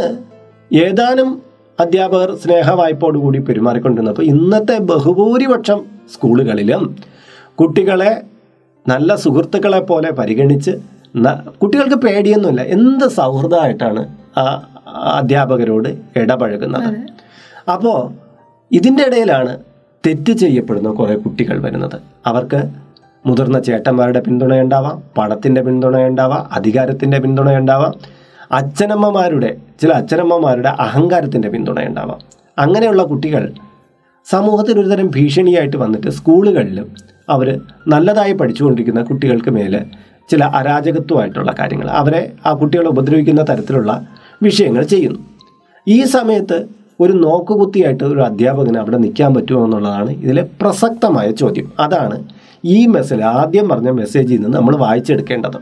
ഏതാനും അധ്യാപകർ സ്നേഹവായ്പോടുകൂടി പെരുമാറിക്കൊണ്ടിരുന്നപ്പോൾ ഇന്നത്തെ ബഹുഭൂരിപക്ഷം സ്കൂളുകളിലും കുട്ടികളെ നല്ല സുഹൃത്തുക്കളെ പോലെ പരിഗണിച്ച് ന- കുട്ടികൾക്ക് പേടിയൊന്നുമില്ല എന്ത് സൗഹൃദമായിട്ടാണ് ആ ആ അധ്യാപകരോട് ഇടപഴകുന്നത് അപ്പോൾ ഇതിൻ്റെ ഇടയിലാണ് തെറ്റ് ചെയ്യപ്പെടുന്ന കുറേ കുട്ടികൾ വരുന്നത് അവർക്ക് മുതിർന്ന ചേട്ടന്മാരുടെ പിന്തുണയുണ്ടാവാം പണത്തിൻ്റെ പിന്തുണയുണ്ടാവാം അധികാരത്തിൻ്റെ പിന്തുണയുണ്ടാവാം അച്ഛനമ്മമാരുടെ ചില അച്ഛനമ്മമാരുടെ അഹങ്കാരത്തിൻ്റെ പിന്തുണയുണ്ടാവാം അങ്ങനെയുള്ള കുട്ടികൾ സമൂഹത്തിൽ ഒരുതരം ഭീഷണിയായിട്ട് വന്നിട്ട് സ്കൂളുകളിലും അവർ നല്ലതായി പഠിച്ചുകൊണ്ടിരിക്കുന്ന കുട്ടികൾക്ക് മേലെ ചില അരാജകത്വമായിട്ടുള്ള കാര്യങ്ങൾ അവരെ ആ കുട്ടികളെ ഉപദ്രവിക്കുന്ന തരത്തിലുള്ള വിഷയങ്ങൾ ചെയ്യുന്നു ഈ സമയത്ത് ഒരു നോക്കുകുത്തിയായിട്ട് ഒരു അധ്യാപകന് അവിടെ നിൽക്കാൻ പറ്റുമോ എന്നുള്ളതാണ് ഇതിലെ പ്രസക്തമായ ചോദ്യം അതാണ് ഈ മെസ്സേജ് ആദ്യം പറഞ്ഞ മെസ്സേജിൽ നിന്ന് നമ്മൾ വായിച്ചെടുക്കേണ്ടത്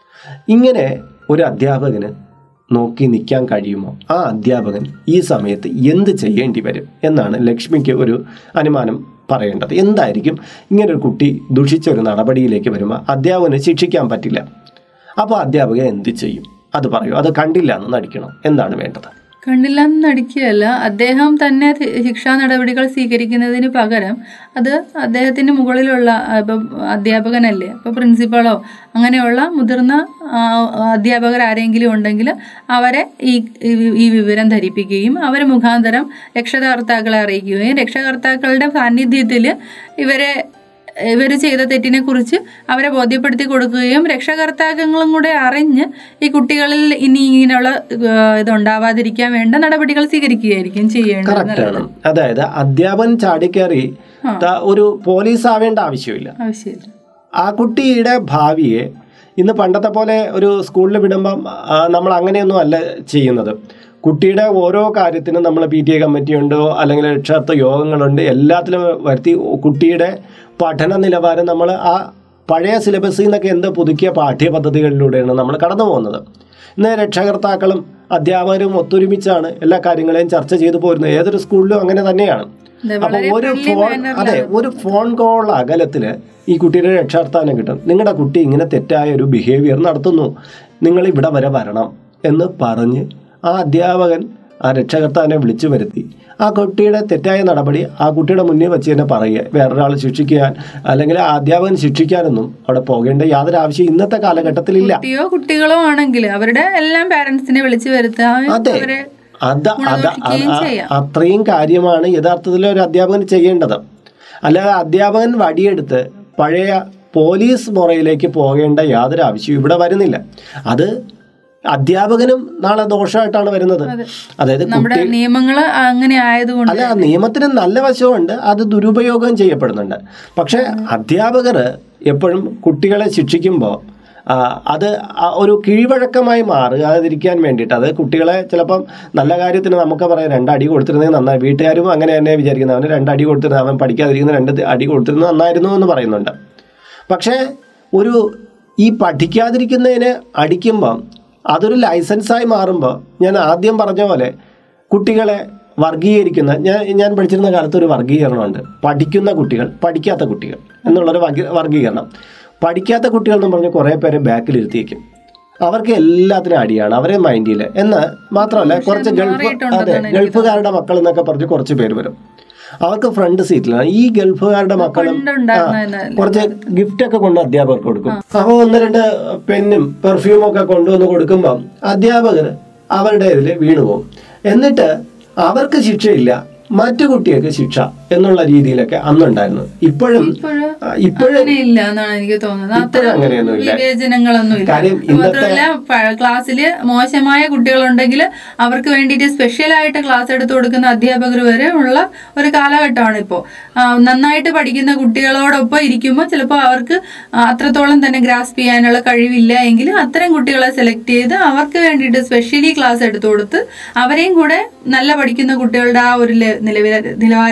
ഇങ്ങനെ ഒരു അധ്യാപകന് നോക്കി നിൽക്കാൻ കഴിയുമോ ആ അധ്യാപകൻ ഈ സമയത്ത് എന്ത് ചെയ്യേണ്ടി വരും എന്നാണ് ലക്ഷ്മിക്ക് ഒരു അനുമാനം പറയേണ്ടത് എന്തായിരിക്കും ഇങ്ങനെ ഒരു കുട്ടി ദുഷിച്ച ഒരു നടപടിയിലേക്ക് വരുമ്പോൾ അധ്യാപകന് ശിക്ഷിക്കാൻ പറ്റില്ല അപ്പോൾ അധ്യാപകൻ എന്ത് ചെയ്യും അത് പറയൂ അത് കണ്ടില്ല എന്ന് നടിക്കണം എന്താണ് വേണ്ടത് കണ്ടില്ല എന്ന് നടിക്കുകയല്ല അദ്ദേഹം തന്നെ തി- ശിക്ഷാ നടപടികൾ സ്വീകരിക്കുന്നതിന് പകരം അത് അദ്ദേഹത്തിന് മുകളിലുള്ള ഇപ്പം അധ്യാപകനല്ലേ അപ്പോൾ പ്രിൻസിപ്പളോ അങ്ങനെയുള്ള മുതിർന്ന ആ, അധ്യാപകർ ആരെങ്കിലും ഉണ്ടെങ്കിൽ അവരെ ഈ ഈ- ഈ വിവരം ധരിപ്പിക്കുകയും അവർ മുഖാന്തരം രക്ഷകർത്താക്കളെ അറിയിക്കുകയും രക്ഷകർത്താക്കളുടെ സാന്നിധ്യത്തിൽ ഇവരെ ഇവർ ചെയ്ത തെറ്റിനെ കുറിച്ച് അവരെ ബോധ്യപ്പെടുത്തി കൊടുക്കുകയും രക്ഷകർത്താക്കളും കൂടെ അറിഞ്ഞ് ഈ കുട്ടികളിൽ ഇനി ഇങ്ങനെയുള്ള ഏഹ്, ഇതുണ്ടാവാതിരിക്കാൻ വേണ്ട നടപടികൾ സ്വീകരിക്കുകയായിരിക്കും ചെയ്യേണ്ടത് കറക്റ്റാണ് അതായത് അധ്യാപകൻ ചാടിക്കയറി ത- ഒരു പോലീസ് ആവേണ്ട ആവശ്യമില്ല ആവശ്യമില്ല ആ കുട്ടിയുടെ ഭാവിയെ ഇന്ന് പണ്ടത്തെ പോലെ ഒരു സ്കൂളിൽ വിടുമ്പം ആ, നമ്മൾ അങ്ങനെയൊന്നും അല്ല ചെയ്യുന്നത് കുട്ടിയുടെ ഓരോ കാര്യത്തിനും നമ്മൾ പി ടി എ കമ്മിറ്റിയുണ്ടോ അല്ലെങ്കിൽ രക്ഷാർത്ഥ യോഗങ്ങളുണ്ട് എല്ലാത്തിലും വരുത്തി കുട്ടിയുടെ പഠന നിലവാരം നമ്മൾ ആ പഴയ സിലബസിൽ നിന്നൊക്കെ എന്ത് പുതുക്കിയ പാഠ്യപദ്ധതികളിലൂടെയാണ് നമ്മൾ കടന്നു പോകുന്നത് ഇന്ന് രക്ഷകർത്താക്കളും അധ്യാപകരും ഒത്തൊരുമിച്ചാണ് എല്ലാ കാര്യങ്ങളെയും ചർച്ച ചെയ്തു പോരുന്നത് ഏതൊരു സ്കൂളിലും അങ്ങനെ തന്നെയാണ് അതെ, അപ്പൊ വളരെ ഒരു friendly ഫോൺ manner അതെ ഒരു ഫോൺ കോൾ അകലത്തില് ഈ കുട്ടിയുടെ രക്ഷാസ്ഥാനം കിട്ടും നിങ്ങളുടെ കുട്ടി ഇങ്ങനെ തെറ്റായ ഒരു ബിഹേവിയർ നടത്തുന്നു നിങ്ങൾ ഇവിടെ വരെ വരണം എന്ന് പറഞ്ഞ് ആ അധ്യാപകൻ ആ രക്ഷകർത്താവിനെ വിളിച്ചു വരുത്തി ആ കുട്ടിയുടെ തെറ്റായ നടപടി ആ കുട്ടിയുടെ മുന്നിൽ വെച്ച് തന്നെ പറയുക വേറൊരാൾ ശിക്ഷിക്കാൻ അല്ലെങ്കിൽ ആ അധ്യാപകൻ ശിക്ഷിക്കാനൊന്നും അവിടെ പോകേണ്ട യാതൊരു ആവശ്യം ഇന്നത്തെ കാലഘട്ടത്തിലില്ല കുട്ടിയോ കുട്ടികളോ ആണെങ്കിൽ അവരുടെ എല്ലാം പാരന്റ്സിനെ വിളിച്ചു വരുത്തുക അതെ അവരെ അത് അത് ഗുണദോഷിക്കുകയും ആ- ചെയ്യാം. അത്രയും കാര്യമാണ് യഥാർത്ഥത്തിൽ ഒരു അധ്യാപകൻ ചെയ്യേണ്ടത് അല്ലാതെ അധ്യാപകൻ വടിയെടുത്ത് പഴയ പോലീസ് മുറയിലേക്ക് പോകേണ്ട യാതൊരു ആവശ്യവും ഇവിടെ വരുന്നില്ല അത് അധ്യാപകനും നാളെ ദോഷമായിട്ടാണ് വരുന്നത് അതായത് നമ്മുടെ നിയമങ്ങൾ അങ്ങനെ ആയതുകൊണ്ട് അല്ല നിയമത്തിന് നല്ല വശമുണ്ട് അത് ദുരുപയോഗം ചെയ്യപ്പെടുന്നുണ്ട് പക്ഷേ അധ്യാപകർ എപ്പോഴും കുട്ടികളെ ശിക്ഷിക്കുമ്പോൾ ആ, അത് ആ ഒരു കീഴ്വഴക്കമായി മാറുകാതിരിക്കാൻ വേണ്ടിയിട്ട് അത് കുട്ടികളെ ചിലപ്പം നല്ല കാര്യത്തിന് നമുക്ക് പറയാം രണ്ടടി കൊടുത്തിരുന്നെങ്കിൽ നന്നായി വീട്ടുകാരും അങ്ങനെ തന്നെ വിചാരിക്കുന്നത് അവന് രണ്ടടി കൊടുത്തിരുന്നത് അവൻ പഠിക്കാതിരിക്കുന്ന രണ്ട് അടി കൊടുത്തിരുന്നത് നന്നായിരുന്നു എന്ന് പറയുന്നുണ്ട് പക്ഷേ ഒരു ഈ പഠിക്കാതിരിക്കുന്നതിന് അടിക്കുമ്പം അതൊരു ലൈസൻസായി മാറുമ്പോൾ ഞാൻ ആദ്യം പറഞ്ഞ പോലെ കുട്ടികളെ വർഗീകരിക്കുന്ന ഞാൻ ഞാൻ പഠിച്ചിരുന്ന കാലത്ത് ഒരു വർഗീകരണമുണ്ട് പഠിക്കുന്ന കുട്ടികൾ പഠിക്കാത്ത കുട്ടികൾ എന്നുള്ളൊരു വർഗീ- വർഗീകരണം പഠിക്കാത്ത കുട്ടികൾ എന്ന് പറഞ്ഞ് കുറേ പേരെ ബാക്കിലിരുത്തിയേക്കും അവർക്ക് എല്ലാത്തിനും അടിയാണ് അവരെ മൈൻഡിൽ എന്ന് മാത്രമല്ല കുറച്ച് ഗൾഫ് മാറിയിട്ടുണ്ടെന്നാണ് അതെ എനിക്ക് ഗൾഫുകാരുടെ മക്കൾ എന്നൊക്കെ പറഞ്ഞ് കുറച്ച് പേര് വരും അവർക്ക് ഫ്രണ്ട് സീറ്റിലാണ് ഈ ഗൾഫുകാരുടെ മക്കളും പണ്ടുണ്ടായിരുന്ന കുറച്ച് ഗിഫ്റ്റ് ഒക്കെ കൊണ്ട് അധ്യാപകർക്ക് കൊടുക്കും അപ്പോൾ ഒന്ന് രണ്ട് പെന്നും പെർഫ്യൂമും ഒക്കെ കൊണ്ടുവന്ന് കൊടുക്കുമ്പം അധ്യാപകർ അവരുടെ ഇതിൽ വീണു പോകും എന്നിട്ട് അവർക്ക് ശിക്ഷയില്ല മറ്റു കുട്ടികൾക്ക് ശിക്ഷ എന്നുള്ള രീതിയിലൊക്കെ അന്നുണ്ടായിരുന്നു ഇപ്പോഴും ഇപ്പോഴും ആ, ഇപ്പോഴും അങ്ങനെ ഇല്ല എന്നാണ് എനിക്ക് തോന്നുന്നത് ഇപ്പോഴും അങ്ങനെയൊന്നും ഇല്ല. വിവേചനങ്ങളൊന്നും ഇല്ല കാര്യം ഇന്നത്തെ- മാത്രമല്ല പ- ക്ലാസ്സില് മോശമായ കുട്ടികളുണ്ടെങ്കിൽ അവർക്ക് വേണ്ടിയിട്ട് സ്പെഷ്യൽ ആയിട്ട് ക്ലാസ് എടുത്തു കൊടുക്കുന്ന അധ്യാപകർ വരെ ഉള്ള ഒരു കാലഘട്ടമാണ് ഇപ്പോൾ നന്നായിട്ട് പഠിക്കുന്ന കുട്ടികളോടൊപ്പം ഇരിക്കുമ്പോൾ ചിലപ്പോൾ അവർക്ക് അത്രത്തോളം തന്നെ ഗ്രാസ്പ് ചെയ്യാനുള്ള കഴിവില്ല എങ്കിൽ അത്തരം കുട്ടികളെ സെലക്ട് ചെയ്ത് അവർക്ക് വേണ്ടിയിട്ട് സ്പെഷ്യലി ക്ലാസ് എടുത്തു കൊടുത്ത് അവരെയും കൂടെ നല്ല പഠിക്കുന്ന കുട്ടികളുടെ ആ ഒരു ലെ- നിലവില നിലവാരത്തിലേക്ക്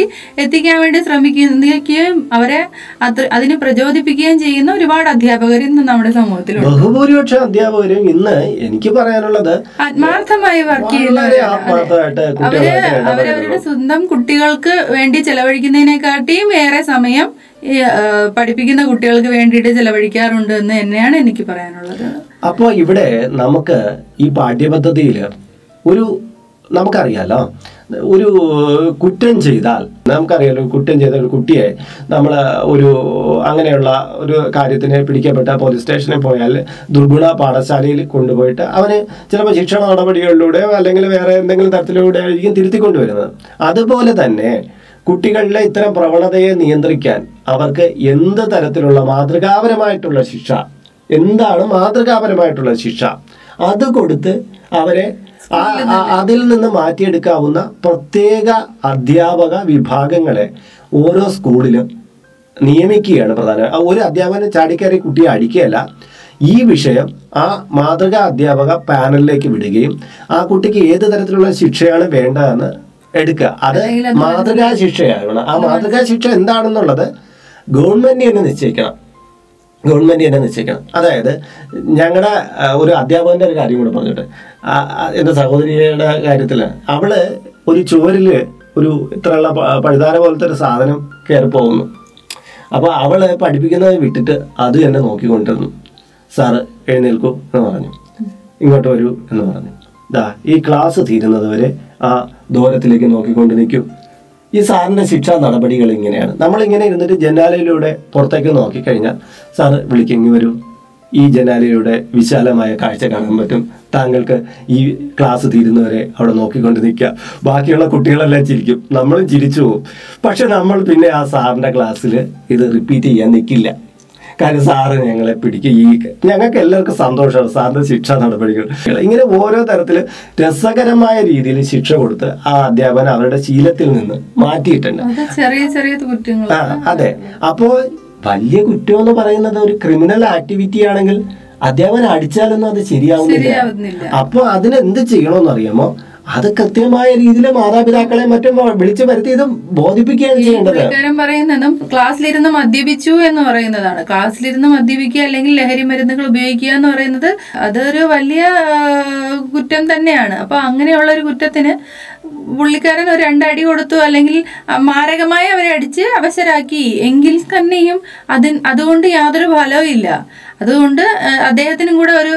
എത്തിക്കാൻ വേണ്ടി ശ്രമിക്കുകയും അവരെ അത് അതിന് പ്രചോദിപ്പിക്കുകയും ചെയ്യുന്ന ഒരുപാട് അധ്യാപകർ ഇന്ന് നമ്മുടെ സമൂഹത്തിലുണ്ട് ബഹുഭൂരിപക്ഷം അധ്യാപകരും ഇന്ന് എനിക്ക് പറയാനുള്ളത് ആത്മാർത്ഥമായി വർക്ക് വളരെ ചെയ്യുന്നവരാണ് ആത്മാർത്ഥമായിട്ട് അവര് കുട്ടികളായിട്ട് ഇടപെടുന്നു അവരവരുടെ സ്വന്തം കുട്ടികൾക്ക് വേണ്ടി ചെലവഴിക്കുന്നതിനെക്കാട്ടിയും ഏറെ സമയം ഈ, ആ, പഠിപ്പിക്കുന്ന കുട്ടികൾക്ക് വേണ്ടിയിട്ട് ചെലവഴിക്കാറുണ്ട് എന്ന് തന്നെയാണ് എനിക്ക് പറയാനുള്ളത് അപ്പോൾ ഇവിടെ നമുക്ക് ഈ പാഠ്യപദ്ധതിയിൽ ഒരു നമുക്കറിയാലോ ഒരു കുറ്റം ചെയ്താൽ നമുക്കറിയാലോ കുറ്റം ചെയ്ത ഒരു കുട്ടിയെ നമ്മൾ ഒരു അങ്ങനെയുള്ള ഒരു കാര്യത്തിന് പിടിക്കപ്പെട്ട പോലീസ് സ്റ്റേഷനിൽ പോയാൽ ദുർഗുണ പാഠശാലയിൽ കൊണ്ടുപോയിട്ട് അവന് ചിലപ്പോൾ ശിക്ഷണ നടപടികളിലൂടെയോ അല്ലെങ്കിൽ വേറെ എന്തെങ്കിലും തരത്തിലൂടെ ആയിരിക്കും തിരുത്തിക്കൊണ്ടുവരുന്നത് അതുപോലെ തന്നെ കുട്ടികളിലെ ഇത്തരം പ്രവണതയെ നിയന്ത്രിക്കാൻ അവർക്ക് എന്ത് തരത്തിലുള്ള മാതൃകാപരമായിട്ടുള്ള ശിക്ഷ എന്താണ് മാതൃകാപരമായിട്ടുള്ള ശിക്ഷ അത് കൊടുത്ത് അവരെ ആ- ആ- അതിൽ നിന്ന് മാറ്റിയെടുക്കാവുന്ന പ്രത്യേക അധ്യാപക വിഭാഗങ്ങളെ ഓരോ സ്കൂളിലും നിയമിക്കുകയാണ് പ്രധാനം ആ ഒരു അധ്യാപകന് ചാടിക്കയറി കുട്ടിയെ അടിക്കുകയല്ല ഈ വിഷയം ആ മാതൃകാ അധ്യാപക പാനലിലേക്ക് വിടുകയും ആ കുട്ടിക്ക് ഏത് തരത്തിലുള്ള ശിക്ഷയാണ് വേണ്ടതെന്ന് എടുക്കുക അത് അല്ലെങ്കിൽ അത് മാതൃകാ ശിക്ഷയാകണം ആ മാതൃകാ ശിക്ഷ എന്താണെന്നുള്ളത് ഗവൺമെന്റ് തന്നെ നിശ്ചയിക്കണം ഗവൺമെന്റ് തന്നെ നിശ്ചയിക്കണം അതായത് ഞങ്ങളുടെ ഒരു അധ്യാപകന്റെ ഒരു കാര്യം കൂടെ പറഞ്ഞിട്ട് ആ, ആ, എൻ്റെ സഹോദരിയുടെ കാര്യത്തിൽ അവള് ഒരു ചുവരില് ഒരു ഇത്രയുള്ള പ- പഴുതാര പോലത്തെ ഒരു സാധനം കയറി പോകുന്നു അപ്പോൾ അവള് പഠിപ്പിക്കുന്നത് വിട്ടിട്ട് അത് തന്നെ നോക്കിക്കൊണ്ടിരുന്നു സാറ് എഴുന്നേൽക്കൂ എന്ന് പറഞ്ഞു ഇങ്ങോട്ട് വരൂ എന്ന് പറഞ്ഞു ദാ ഈ ക്ലാസ് തീരുന്നത് വരെ ആ ദൂരത്തിലേക്ക് നോക്കിക്കൊണ്ട് നിൽക്കൂ ഈ സാറിന്റെ ശിക്ഷാ നടപടികൾ ഇങ്ങനെയാണ് നമ്മളിങ്ങനെ ഇരുന്നിട്ട് ജനാലയിലൂടെ പുറത്തേക്ക് നോക്കിക്കഴിഞ്ഞാൽ സാറ് വിളിക്കിങ്ങി വരൂ ഈ ജനാലയുടെ വിശാലമായ കാഴ്ച കാണാൻ പറ്റും താങ്കൾക്ക് ഈ ക്ലാസ് തീരുന്നവരെ അവിടെ നോക്കിക്കൊണ്ട് നിൽക്കുക ബാക്കിയുള്ള കുട്ടികളെല്ലാം ചിരിക്കും നമ്മളും ചിരിച്ചു പോകും പക്ഷെ നമ്മൾ പിന്നെ ആ സാറിന്റെ ക്ലാസ്സിൽ ഇത് റിപ്പീറ്റ് ചെയ്യാൻ നിൽക്കില്ല കാര്യം സാറ് ഞങ്ങളെ പിടിക്കുക ഈ ഞങ്ങൾക്ക് എല്ലാവർക്കും സന്തോഷമാണ് സാറിന്റെ ശിക്ഷാ നടപടികൾ ഇങ്ങനെ ഓരോ തരത്തിൽ രസകരമായ രീതിയിൽ ശിക്ഷ കൊടുത്ത് ആ അധ്യാപകൻ അവരുടെ ശീലത്തിൽ നിന്ന് മാറ്റിയിട്ടുണ്ട് അത് ചെറിയ ചെറിയ കുറ്റങ്ങൾ ആ അതെ അപ്പോ വലിയ കുറ്റം എന്ന് പറയുന്നത് ഒരു ക്രിമിനൽ ആക്ടിവിറ്റി ആണെങ്കിൽ അധ്യാപകൻ അടിച്ചാലൊന്നും അത് ശരിയാവുന്നില്ല ശരിയാവുന്നില്ല അപ്പൊ അതിന് എന്ത് ചെയ്യണമെന്ന് അറിയാമോ അത് കൃത്യമായ രീതിയിൽ മാതാപിതാക്കളെ മറ്റും വിളിച്ചു വരുത്തി ഇത് ബോധിപ്പിക്കുകയാണ് ചെയ്യേണ്ടത് പുള്ളിക്കാരൻ പറയുന്നതും ക്ലാസ്സിലിരുന്ന് മദ്യപിച്ചു എന്ന് പറയുന്നതാണ് ക്ലാസ്സിലിരുന്ന് മദ്യപിക്കുക അല്ലെങ്കിൽ ലഹരി മരുന്നുകൾ ഉപയോഗിക്കുക എന്ന് പറയുന്നത് അതൊരു വലിയ ആ, കുറ്റം തന്നെയാണ് അപ്പൊ അങ്ങനെയുള്ള ഒരു കുറ്റത്തിന് പുള്ളിക്കാരൻ ഒരു രണ്ടടി കൊടുത്തു അല്ലെങ്കിൽ ആ, മാരകമായി അവരെ അടിച്ച് അവശരാക്കി എങ്കിൽ തന്നെയും അതിന് അതുകൊണ്ട് യാതൊരു ഫലവും ഇല്ല അതുകൊണ്ട് ആ, അദ്ദേഹത്തിനും കൂടെ ഒരു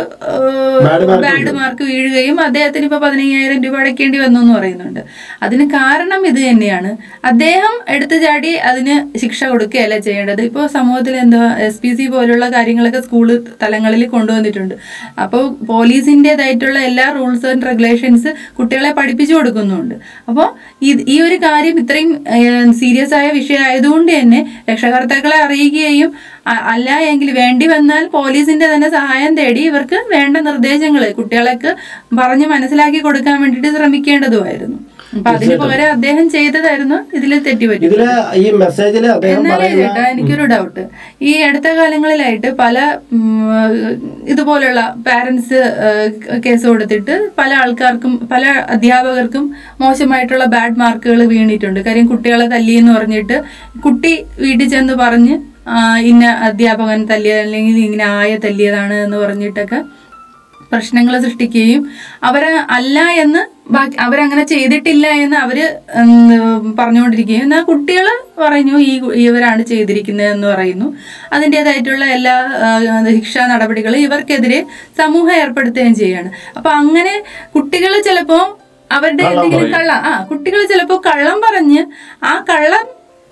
Bad mark ബാഡ് മാർക്ക് വീഴുകയും അദ്ദേഹത്തിന് ഇപ്പൊ പതിനയ്യായിരം രൂപ അടയ്ക്കേണ്ടി വന്നു എന്ന് പറയുന്നുണ്ട് അതിന് കാരണം ഇത് തന്നെയാണ് അദ്ദേഹം എടുത്തു ചാടി അതിന് ശിക്ഷ കൊടുക്കുകയല്ല ചെയ്യേണ്ടത് ഇപ്പോൾ സമൂഹത്തിൽ എന്താ എസ് പി സി പോലുള്ള കാര്യങ്ങളൊക്കെ സ്കൂൾ തലങ്ങളിൽ കൊണ്ടുവന്നിട്ടുണ്ട് അപ്പോൾ പോലീസിൻ്റെതായിട്ടുള്ള എല്ലാ റൂൾസ് ആൻഡ് റെഗുലേഷൻസ് കുട്ടികളെ പഠിപ്പിച്ചു കൊടുക്കുന്നുണ്ട് അപ്പോൾ ഈ ഒരു കാര്യം ഇത്രയും സീരിയസ് ആയ വിഷയമായതുകൊണ്ട് തന്നെ രക്ഷകർത്താക്കളെ അറിയിക്കുകയും അ- അല്ല എങ്കിൽ വേണ്ടി വന്നാൽ പോലീസിന്റെ തന്നെ സഹായം തേടി ഇവർക്ക് വേണ്ട നിർദ്ദേശങ്ങൾ കുട്ടികളെക്ക് പറഞ്ഞ് മനസ്സിലാക്കി കൊടുക്കാൻ വേണ്ടിയിട്ട് ശ്രമിക്കേണ്ടതുമായിരുന്നു അപ്പൊ അതിന് പകരം അദ്ദേഹം ചെയ്തതായിരുന്നു ഇതിൽ തെറ്റുപറ്റി ഇതില് ഈ മെസ്സേജിൽ അദ്ദേഹം എന്നാലേ പറയുന്ന ചേട്ടാ എനിക്കൊരു ഡൗട്ട് ഈ അടുത്ത കാലങ്ങളിലായിട്ട് പല ഉം, ഇതുപോലുള്ള പാരന്റ്സ് കേസ് കൊടുത്തിട്ട് പല ആൾക്കാർക്കും പല അധ്യാപകർക്കും മോശമായിട്ടുള്ള ബാഡ് മാർക്കുകൾ വീണിട്ടുണ്ട് കാര്യം കുട്ടികളെ തല്ലി എന്ന് പറഞ്ഞിട്ട് കുട്ടി വീട്ടിൽ ചെന്ന് പറഞ്ഞ് ആ, ഇന്ന അധ്യാപകൻ തല്ലിയത് അല്ലെങ്കിൽ ഇങ്ങനെ ആയ തല്ലിയതാണ് എന്ന് പറഞ്ഞിട്ടൊക്കെ പ്രശ്നങ്ങൾ സൃഷ്ടിക്കുകയും അവര് അല്ല എന്ന് ബാക്കി അവരങ്ങനെ ചെയ്തിട്ടില്ല എന്ന് അവര് ഉം, പറഞ്ഞുകൊണ്ടിരിക്കുകയും എന്നാൽ കുട്ടികൾ പറഞ്ഞു ഈ ഇവരാണ് ചെയ്തിരിക്കുന്നത് എന്ന് പറയുന്നു അതിൻ്റെതായിട്ടുള്ള എല്ലാ ആ, ശിക്ഷാ നടപടികളും ഇവർക്കെതിരെ സമൂഹം ഏർപ്പെടുത്തുകയും ചെയ്യാണ് അപ്പൊ അങ്ങനെ കുട്ടികൾ ചിലപ്പോ അവരുടെ എന്തെങ്കിലും കള്ളം ആ കുട്ടികൾ ചിലപ്പോ കള്ളം പറഞ്ഞ് ആ കള്ളം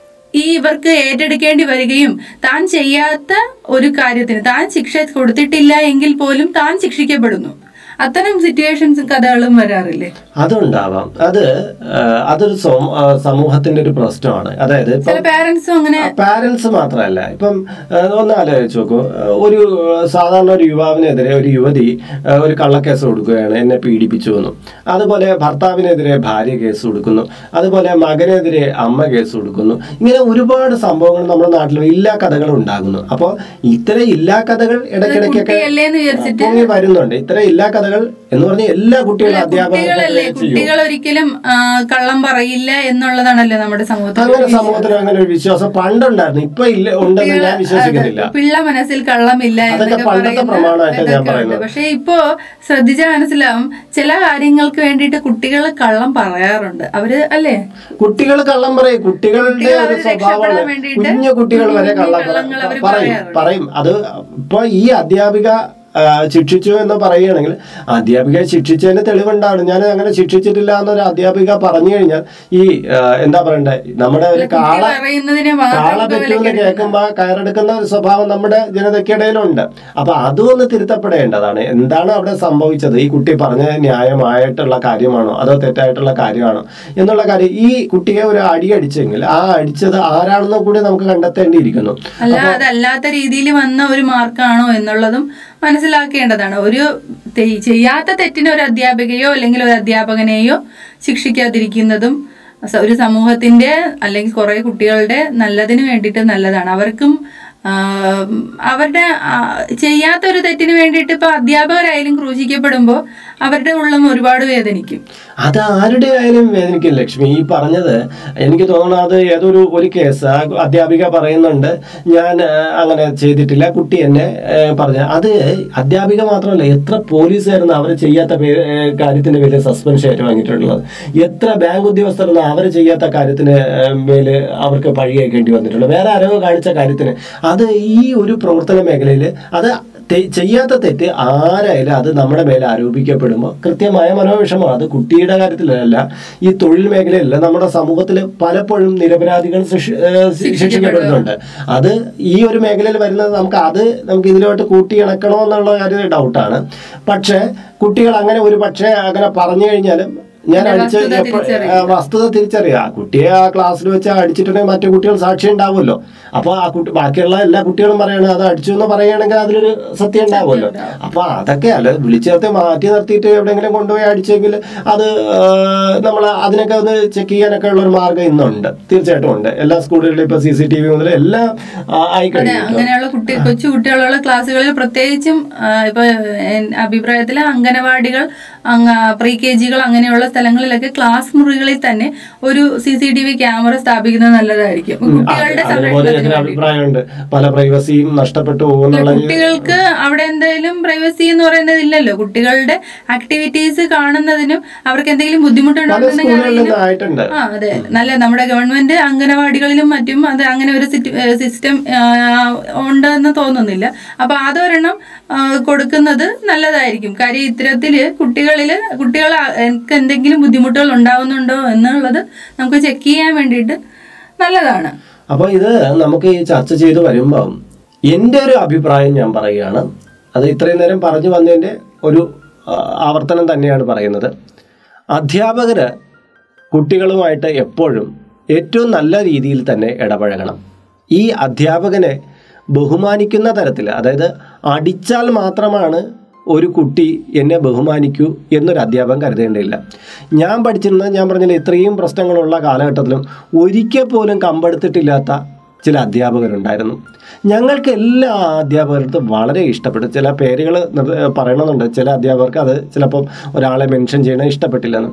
ഈ ഇവർക്ക് ഏറ്റെടുക്കേണ്ടി വരികയും താൻ ചെയ്യാത്ത ഒരു കാര്യത്തിന് താൻ ശിക്ഷ കൊടുത്തിട്ടില്ല എങ്കിൽ പോലും താൻ ശിക്ഷിക്കപ്പെടുന്നു അത്തരം സിറ്റുവേഷൻസ് കഥകളും വരാറില്ലേ അതുണ്ടാവാം അത് ആ, അതൊരു സമൂ- ആ, സമൂഹത്തിന്റെ ഒരു പ്രശ്നമാണ് അതായത് ഇപ്പം ചില പാരന്റ്സും അങ്ങനെ പാരന്റ്സ് മാത്രമല്ല ഇപ്പം ആ, ഒന്ന് ആലോചിച്ച് നോക്കൂ ആ, ഒരു ആ, സാധാരണ ഒരു യുവാവിനെതിരെ ഒരു യുവതി ആ, ഒരു കള്ളക്കേസ് കൊടുക്കുകയാണ് എന്നെ പീഡിപ്പിച്ചു എന്നും അതുപോലെ ഭർത്താവിനെതിരെ ഭാര്യ കേസ് കൊടുക്കുന്നു അതുപോലെ മകനെതിരെ അമ്മ കേസ് കൊടുക്കുന്നു ഇങ്ങനെ ഒരുപാട് സംഭവങ്ങൾ നമ്മുടെ നാട്ടിൽ ഇല്ലാ കഥകൾ ഉണ്ടാകുന്നു അപ്പോൾ ഇത്തരം ഇല്ലാ കഥകൾ ഇടയ്ക്കിടയ്ക്കൊക്കെ കുട്ടിയല്ലേ എന്ന് വിചാരിച്ചിട്ട് പൊങ്ങി വരുന്നുണ്ട് ഇത്തരം ഇല്ലാ കഥകൾ ബാധ്യതകൾ എന്ന് പറഞ്ഞാൽ എല്ലാ കുട്ടികളും കുട്ടികളല്ലേ അധ്യാപകരും ചെയ്യും കുട്ടികൾ ഒരിക്കലും ആ, കള്ളം പറയില്ല എന്നുള്ളതാണല്ലോ നമ്മുടെ സമൂഹത്തിൽ അങ്ങനെ സമൂഹത്തിൽ അങ്ങനെ ഒരു വിശ്വാസം പണ്ടുണ്ടായിരുന്നു ഇപ്പൊ ഇല്ല ഉണ്ടെന്ന് ഞാൻ വിശ്വസിക്കുന്നില്ല പിള്ള മനസ്സിൽ കള്ളമില്ല അതൊക്കെ എന്നൊക്കെ പണ്ടത്തെ പറയുന്ന പ്രമാണമായിട്ടാ ഞാൻ ഇതൊക്കെ ഉണ്ട് പറയുന്നത്. പക്ഷെ ഇപ്പോ ശ്രദ്ധിച്ചാൽ മനസ്സിലാവും ചില കാര്യങ്ങൾക്ക് വേണ്ടിയിട്ട് കുട്ടികൾ കള്ളം പറയാറുണ്ട് അവര് അല്ലേ കുട്ടികൾ കള്ളം പറയും കുട്ടികളുടെ കുട്ടികൾ ഒരു അവര് സ്വഭാവമാണ് രക്ഷപ്പെടാൻ വേണ്ടിയിട്ട് കുഞ്ഞു കുട്ടികൾ വരെ കുഞ്ഞു കള്ളം കള്ളങ്ങൾ അവര് പറയും പറയാറുണ്ട്. പറയും അത് ഇപ്പൊ ഈ അധ്യാപിക ആ, ശിക്ഷിച്ചു എന്ന് പറയുകയാണെങ്കിൽ അധ്യാപികയെ ശിക്ഷിച്ചതിന് തെളിവുണ്ടാവണം ഞാൻ അങ്ങനെ ശിക്ഷിച്ചിട്ടില്ല എന്നൊരു അധ്യാപിക പറഞ്ഞു കഴിഞ്ഞാൽ ഈ ആ, എന്താ പറയണ്ടേ നമ്മുടെ ഒരു കുട്ടി കാള പറയുന്നതിനെ കാള മാത്രം പറ്റുമെന്ന് വിലക്കെടുക്കണം. കേൾക്കുമ്പോ കയറെടുക്കുന്ന ഒരു സ്വഭാവം നമ്മുടെ ജനതയ്ക്കിടയിലുണ്ട് അപ്പൊ അതും ഒന്ന് തിരുത്തപ്പെടേണ്ടതാണ് എന്താണ് അവിടെ സംഭവിച്ചത് ഈ കുട്ടി പറഞ്ഞ ന്യായമായിട്ടുള്ള കാര്യമാണോ അതോ തെറ്റായിട്ടുള്ള കാര്യമാണോ എന്നുള്ള കാര്യം ഈ കുട്ടിയെ ഒരു അടി അടിച്ചെങ്കിൽ ആ അടിച്ചത് ആരാണെന്ന് കൂടി നമുക്ക് കണ്ടെത്തേണ്ടിയിരിക്കുന്നു അല്ല അതല്ലാത്ത രീതിയിൽ വന്ന ഒരു മാർക്കാണോ എന്നുള്ളതും മനസ്സിലാക്കേണ്ടതാണ് ഒരു തെ- ചെയ്യാത്ത തെറ്റിന് ഒരു അധ്യാപികയോ അല്ലെങ്കിൽ ഒരു അധ്യാപകനെയോ ശിക്ഷിക്കാതിരിക്കുന്നതും സ- ഒരു സമൂഹത്തിന്റെ അല്ലെങ്കിൽ കുറെ കുട്ടികളുടെ നല്ലതിന് വേണ്ടിയിട്ട് നല്ലതാണ് അവർക്കും ആ, അവരുടെ ആ, ചെയ്യാത്ത ഒരു തെറ്റിന് വേണ്ടിയിട്ട് ഇപ്പൊ അധ്യാപകരായാലും ക്രൂശിക്കപ്പെടുമ്പോൾ അവരുടെ ഉള്ളം ഒരുപാട് വേദനിക്കും അത് ആരുടെ ആയാലും വേദനിക്കും ലക്ഷ്മി ഈ പറഞ്ഞത് എനിക്ക് തോന്നുന്നു അത് ഏതൊരു ഒരു കേസ് ആ അധ്യാപിക പറയുന്നുണ്ട് ഞാൻ ആ, അങ്ങനെ ചെയ്തിട്ടില്ല കുട്ടി എന്നെ ആ, പറഞ്ഞ അത് അധ്യാപിക മാത്രമല്ല എത്ര പോലീസുകാരെന്ന് അവർ ചെയ്യാത്ത പേ- ഏ, കാര്യത്തിന്റെ പേരിൽ സസ്പെൻഷൻ ഏറ്റുവാങ്ങിയിട്ടുള്ളത് എത്ര ബാങ്ക് ഉദ്യോഗസ്ഥരെന്ന് അവർ ചെയ്യാത്ത കാര്യത്തിന് ഏ, മേല് അവർക്ക് പഴി കേൾക്കേണ്ടി വന്നിട്ടുള്ളത് വേറെ അറിവ് കാണിച്ച കാര്യത്തിന് അത് ഈ ഒരു പ്രവർത്തന മേഖലയിൽ അത് തെ- ചെയ്യാത്ത തെറ്റ് ആരായാലും അത് നമ്മുടെ മേലെ ആരോപിക്കപ്പെടുമ്പോൾ കൃത്യമായ മനോവിഷമം അത് കുട്ടിയുടെ കാര്യത്തിലല്ല ഈ തൊഴിൽ മേഖലയിലല്ല നമ്മുടെ സമൂഹത്തിൽ പലപ്പോഴും നിരപരാധികൾ ശിക്ഷ- ഏഹ് ശിക്ഷിക്കപ്പെടുന്നുണ്ട് അത് ഈ ഒരു മേഖലയിൽ വരുന്നത് നമുക്ക് അത് നമുക്ക് ഇതിലോട്ട് കൂട്ടിയിണക്കണോ എന്നുള്ള കാര്യം ഡൗട്ടാണ് പക്ഷേ കുട്ടികൾ അങ്ങനെ ഒരു പക്ഷേ അങ്ങനെ പറഞ്ഞു കഴിഞ്ഞാലും ഞാൻ അതിന്റെ അടിച്ച് വസ്തുത എപ്പോ- തിരിച്ചറിയുക. ആ, വസ്തുത തിരിച്ചറിയുക ആ കുട്ടിയെ ആ ക്ലാസ്സിൽ വെച്ച് അടിച്ചിട്ടുണ്ടെങ്കിൽ മറ്റു കുട്ടികൾ സാക്ഷി ഉണ്ടാവുമല്ലോ അപ്പൊ ആ കുട്ടി ബാക്കിയുള്ള എല്ലാ കുട്ടികളും പറയണത് അത് അടിച്ചു എന്ന് പറയുകയാണെങ്കിൽ അതിലൊരു സത്യം ഉണ്ടാവുമല്ലോ അപ്പൊ അതൊക്കെ അല്ല വിളിച്ചേർത്ത് മാറ്റി നിർത്തിയിട്ട് എവിടെയെങ്കിലും കൊണ്ടുപോയി അടിച്ചെങ്കിൽ അത് നമ്മൾ അതിനൊക്കെ ഒന്ന് ചെക്ക് ചെയ്യാനൊക്കെ ഉള്ള ഒരു മാർഗ്ഗം ഇന്നുണ്ട് തീർച്ചയായിട്ടും ഉണ്ട് എല്ലാ സ്കൂളുകളിലും ഇപ്പൊ സി സി ടി വി മുതൽ എല്ലാം ആ, ആയി അതെ കഴിഞ്ഞു അങ്ങനെയുള്ള കുട്ടി കൊച്ചു കുട്ടികളുള്ള ക്ലാസ്സുകളിൽ പ്രത്യേകിച്ചും ആ, ഇപ്പൊ എൻ- അഭിപ്രായത്തില് അംഗനവാടികൾ പ്രീ കെ ജികൾ അങ്ങനെയുള്ള സ്ഥലങ്ങളിലൊക്കെ ക്ലാസ് മുറികളിൽ തന്നെ ഒരു C C T V camera സ്ഥാപിക്കുന്നത് നല്ലതായിരിക്കും കുട്ടികളുടെ അതുപോലെ സംരക്ഷണത്തിന് ഇതിന് വേണ്ടി. അഭിപ്രായമുണ്ട് പല പ്രൈവസിയും നഷ്ടപ്പെട്ടു പോകുന്നുള്ള കുട്ടികൾക്ക് അവിടെ എന്തായാലും പ്രൈവസി എന്ന് പറയുന്നത് ഇല്ലല്ലോ കുട്ടികളുടെ ആക്ടിവിറ്റീസ് കാണുന്നതിനും അവർക്ക് എന്തെങ്കിലും പല ബുദ്ധിമുട്ടുണ്ടെന്നുണ്ടെങ്കിൽ സ്കൂളുകളിൽ നിന്ന് ആയിട്ടുണ്ട് ആ അതെ നല്ല നമ്മുടെ ഗവൺമെന്റ് അംഗനവാടികളിലും മറ്റും അത് അങ്ങനെ ഒരു സിസ്റ്റം ഉണ്ടെന്ന് തോന്നുന്നില്ല അപ്പൊ അതൊരെണ്ണം ആ, കൊടുക്കുന്നത് നല്ലതായിരിക്കും കാര്യം ഇത്തരത്തില് കുട്ടികളില് കുട്ടികൾ എനിക്ക് എന്തെങ്കിലും ബുദ്ധിമുട്ടുകൾ ഉണ്ടാവുന്നുണ്ടോ എന്നുള്ളത് നമുക്ക് ചെക്ക് ചെയ്യാൻ വേണ്ടിയിട്ട് നല്ലതാണ് അപ്പോൾ ഇത് നമുക്ക് ഈ ചർച്ച ചെയ്ത് വരുമ്പം എൻ്റെ ഒരു അഭിപ്രായം ഞാൻ പറയുകയാണ് അത് ഇത്രയും നേരം പറഞ്ഞു വന്നതിൻ്റെ ഒരു ആ, ആവർത്തനം തന്നെയാണ് പറയുന്നത് അധ്യാപകർ കുട്ടികളുമായിട്ട് എപ്പോഴും ഏറ്റവും നല്ല രീതിയിൽ തന്നെ ഇടപഴകണം ഈ അധ്യാപകനെ ബഹുമാനിക്കുന്ന തരത്തിൽ അതായത് അടിച്ചാൽ മാത്രമാണ് ഒരു കുട്ടി എന്നെ ബഹുമാനിക്കൂ എന്നൊരു അധ്യാപകൻ കരുതേണ്ടതില്ല ഞാൻ പഠിച്ചിരുന്ന ഞാൻ പറഞ്ഞില്ല ഇത്രയും പ്രശ്നങ്ങളുള്ള കാലഘട്ടത്തിലും ഒരിക്കൽ പോലും കമ്പെടുത്തിട്ടില്ലാത്ത ചില അധ്യാപകരുണ്ടായിരുന്നു ഞങ്ങൾക്ക് എല്ലാ അധ്യാപകർക്കും വളരെ ഇഷ്ടപ്പെട്ടു ചില പേരുകൾ പറയണമെന്നുണ്ട് ചില അധ്യാപകർക്ക് അത് ചിലപ്പം ഒരാളെ മെൻഷൻ ചെയ്യണത് ഇഷ്ടപ്പെട്ടില്ലെന്ന്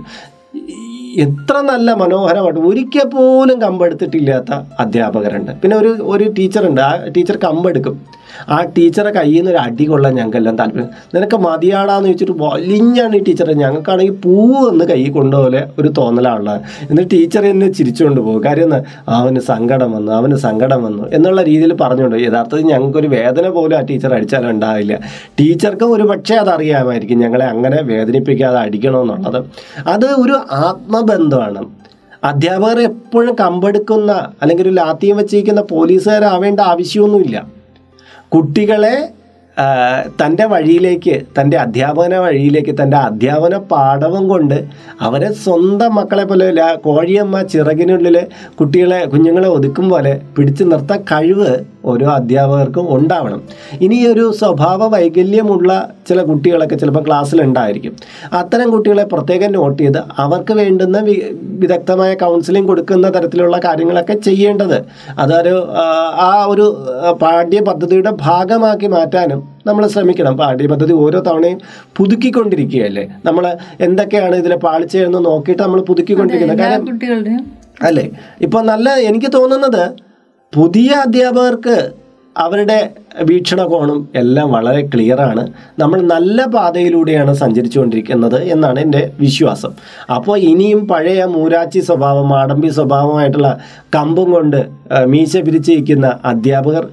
എത്ര നല്ല മനോഹരമായിട്ട് ഒരിക്കൽ പോലും കമ്പെടുത്തിട്ടില്ലാത്ത അധ്യാപകരുണ്ട് പിന്നെ ഒരു ഒരു ടീച്ചറുണ്ട് ആ ടീച്ചർ കമ്പെടുക്കും ആ ടീച്ചറെ കയ്യിൽ നിന്ന് ഒരു അടി കൊള്ളാൻ ഞങ്ങൾക്കെല്ലാം താല്പര്യം നിനക്ക് മതിയാടാന്ന് ചോദിച്ചിട്ട് വലിഞ്ഞാണ് ഈ ടീച്ചറെ ഞങ്ങൾക്കാണെങ്കിൽ പൂവ് എന്ന് കൈ കൊണ്ടുപോലെ ഒരു തോന്നലാണുള്ളത് എന്നിട്ട് ടീച്ചർ എന്നെ ചിരിച്ചുകൊണ്ട് പോകും കാര്യം എന്താ അവന് സങ്കടം വന്നു അവന് സങ്കടം വന്നു എന്നുള്ള രീതിയിൽ പറഞ്ഞുകൊണ്ട് യഥാർത്ഥത്തിൽ ഞങ്ങൾക്കൊരു വേദന പോലും ആ ടീച്ചർ അടിച്ചാൽ ഉണ്ടാവില്ല ടീച്ചർക്കും ഒരു പക്ഷേ അതറിയാമായിരിക്കും ഞങ്ങളെ അങ്ങനെ വേദനിപ്പിക്കാതെ അടിക്കണമെന്നുള്ളത് അത് ഒരു ആത്മബന്ധമാണ് അധ്യാപകർ എപ്പോഴും കമ്പെടുക്കുന്ന അല്ലെങ്കിൽ ഒരു ലാത്തിയും വെച്ചിരിക്കുന്ന പോലീസുകാരാവേണ്ട ആവശ്യമൊന്നുമില്ല കുട്ടികളെ ആ, തൻ്റെ വഴിയിലേക്ക് തൻ്റെ അധ്യാപന വഴിയിലേക്ക് തൻ്റെ അധ്യാപന പാഠവും കൊണ്ട് അവരെ സ്വന്തം മക്കളെ പോലെ ല- കോഴിയമ്മ ചിറകിനുള്ളിൽ കുട്ടികളെ കുഞ്ഞുങ്ങളെ ഒതുക്കും പോലെ പിടിച്ചു നിർത്താൻ കഴിവ് ഓരോ അധ്യാപകർക്കും ഉണ്ടാവണം ഇനി ഒരു സ്വഭാവ വൈകല്യമുള്ള ചില കുട്ടികളൊക്കെ ചിലപ്പോൾ ക്ലാസ്സിലുണ്ടായിരിക്കും അത്തരം കുട്ടികളെ പ്രത്യേകം നോട്ട് ചെയ്ത് അവർക്ക് വേണ്ടുന്ന വി- വിദഗ്ധമായ കൗൺസിലിംഗ് കൊടുക്കുന്ന തരത്തിലുള്ള കാര്യങ്ങളൊക്കെ ചെയ്യേണ്ടത് അതൊരു ആ, ആ ഒരു ആ, പാഠ്യ പദ്ധതിയുടെ ഭാഗമാക്കി മാറ്റാനും നമ്മൾ ശ്രമിക്കണം പാഠ്യപദ്ധതി ഓരോ തവണയും പുതുക്കിക്കൊണ്ടിരിക്കുകയല്ലേ നമ്മൾ എന്തൊക്കെയാണ് ഇതിലെ പാളിച്ചയെന്ന് നോക്കിയിട്ട് നമ്മൾ പുതുക്കിക്കൊണ്ടിരിക്കുന്നത് എല്ലാ കാരണം കുട്ടികളുടെയും അല്ലേ ഇപ്പോൾ നല്ല എനിക്ക് തോന്നുന്നത് പുതിയ അധ്യാപകർക്ക് അവരുടെ വീക്ഷണകോണും എല്ലാം വളരെ ക്ലിയറാണ് നമ്മൾ നല്ല പാതയിലൂടെയാണ് സഞ്ചരിച്ചുകൊണ്ടിരിക്കുന്നത് എന്നാണ് എൻ്റെ വിശ്വാസം അപ്പോൾ ഇനിയും പഴയ മൂരാച്ചി സ്വഭാവം മാടമ്പി സ്വഭാവമായിട്ടുള്ള കമ്പും കൊണ്ട് ആ, മീശ പിരിച്ചിരിക്കുന്ന അധ്യാപകർ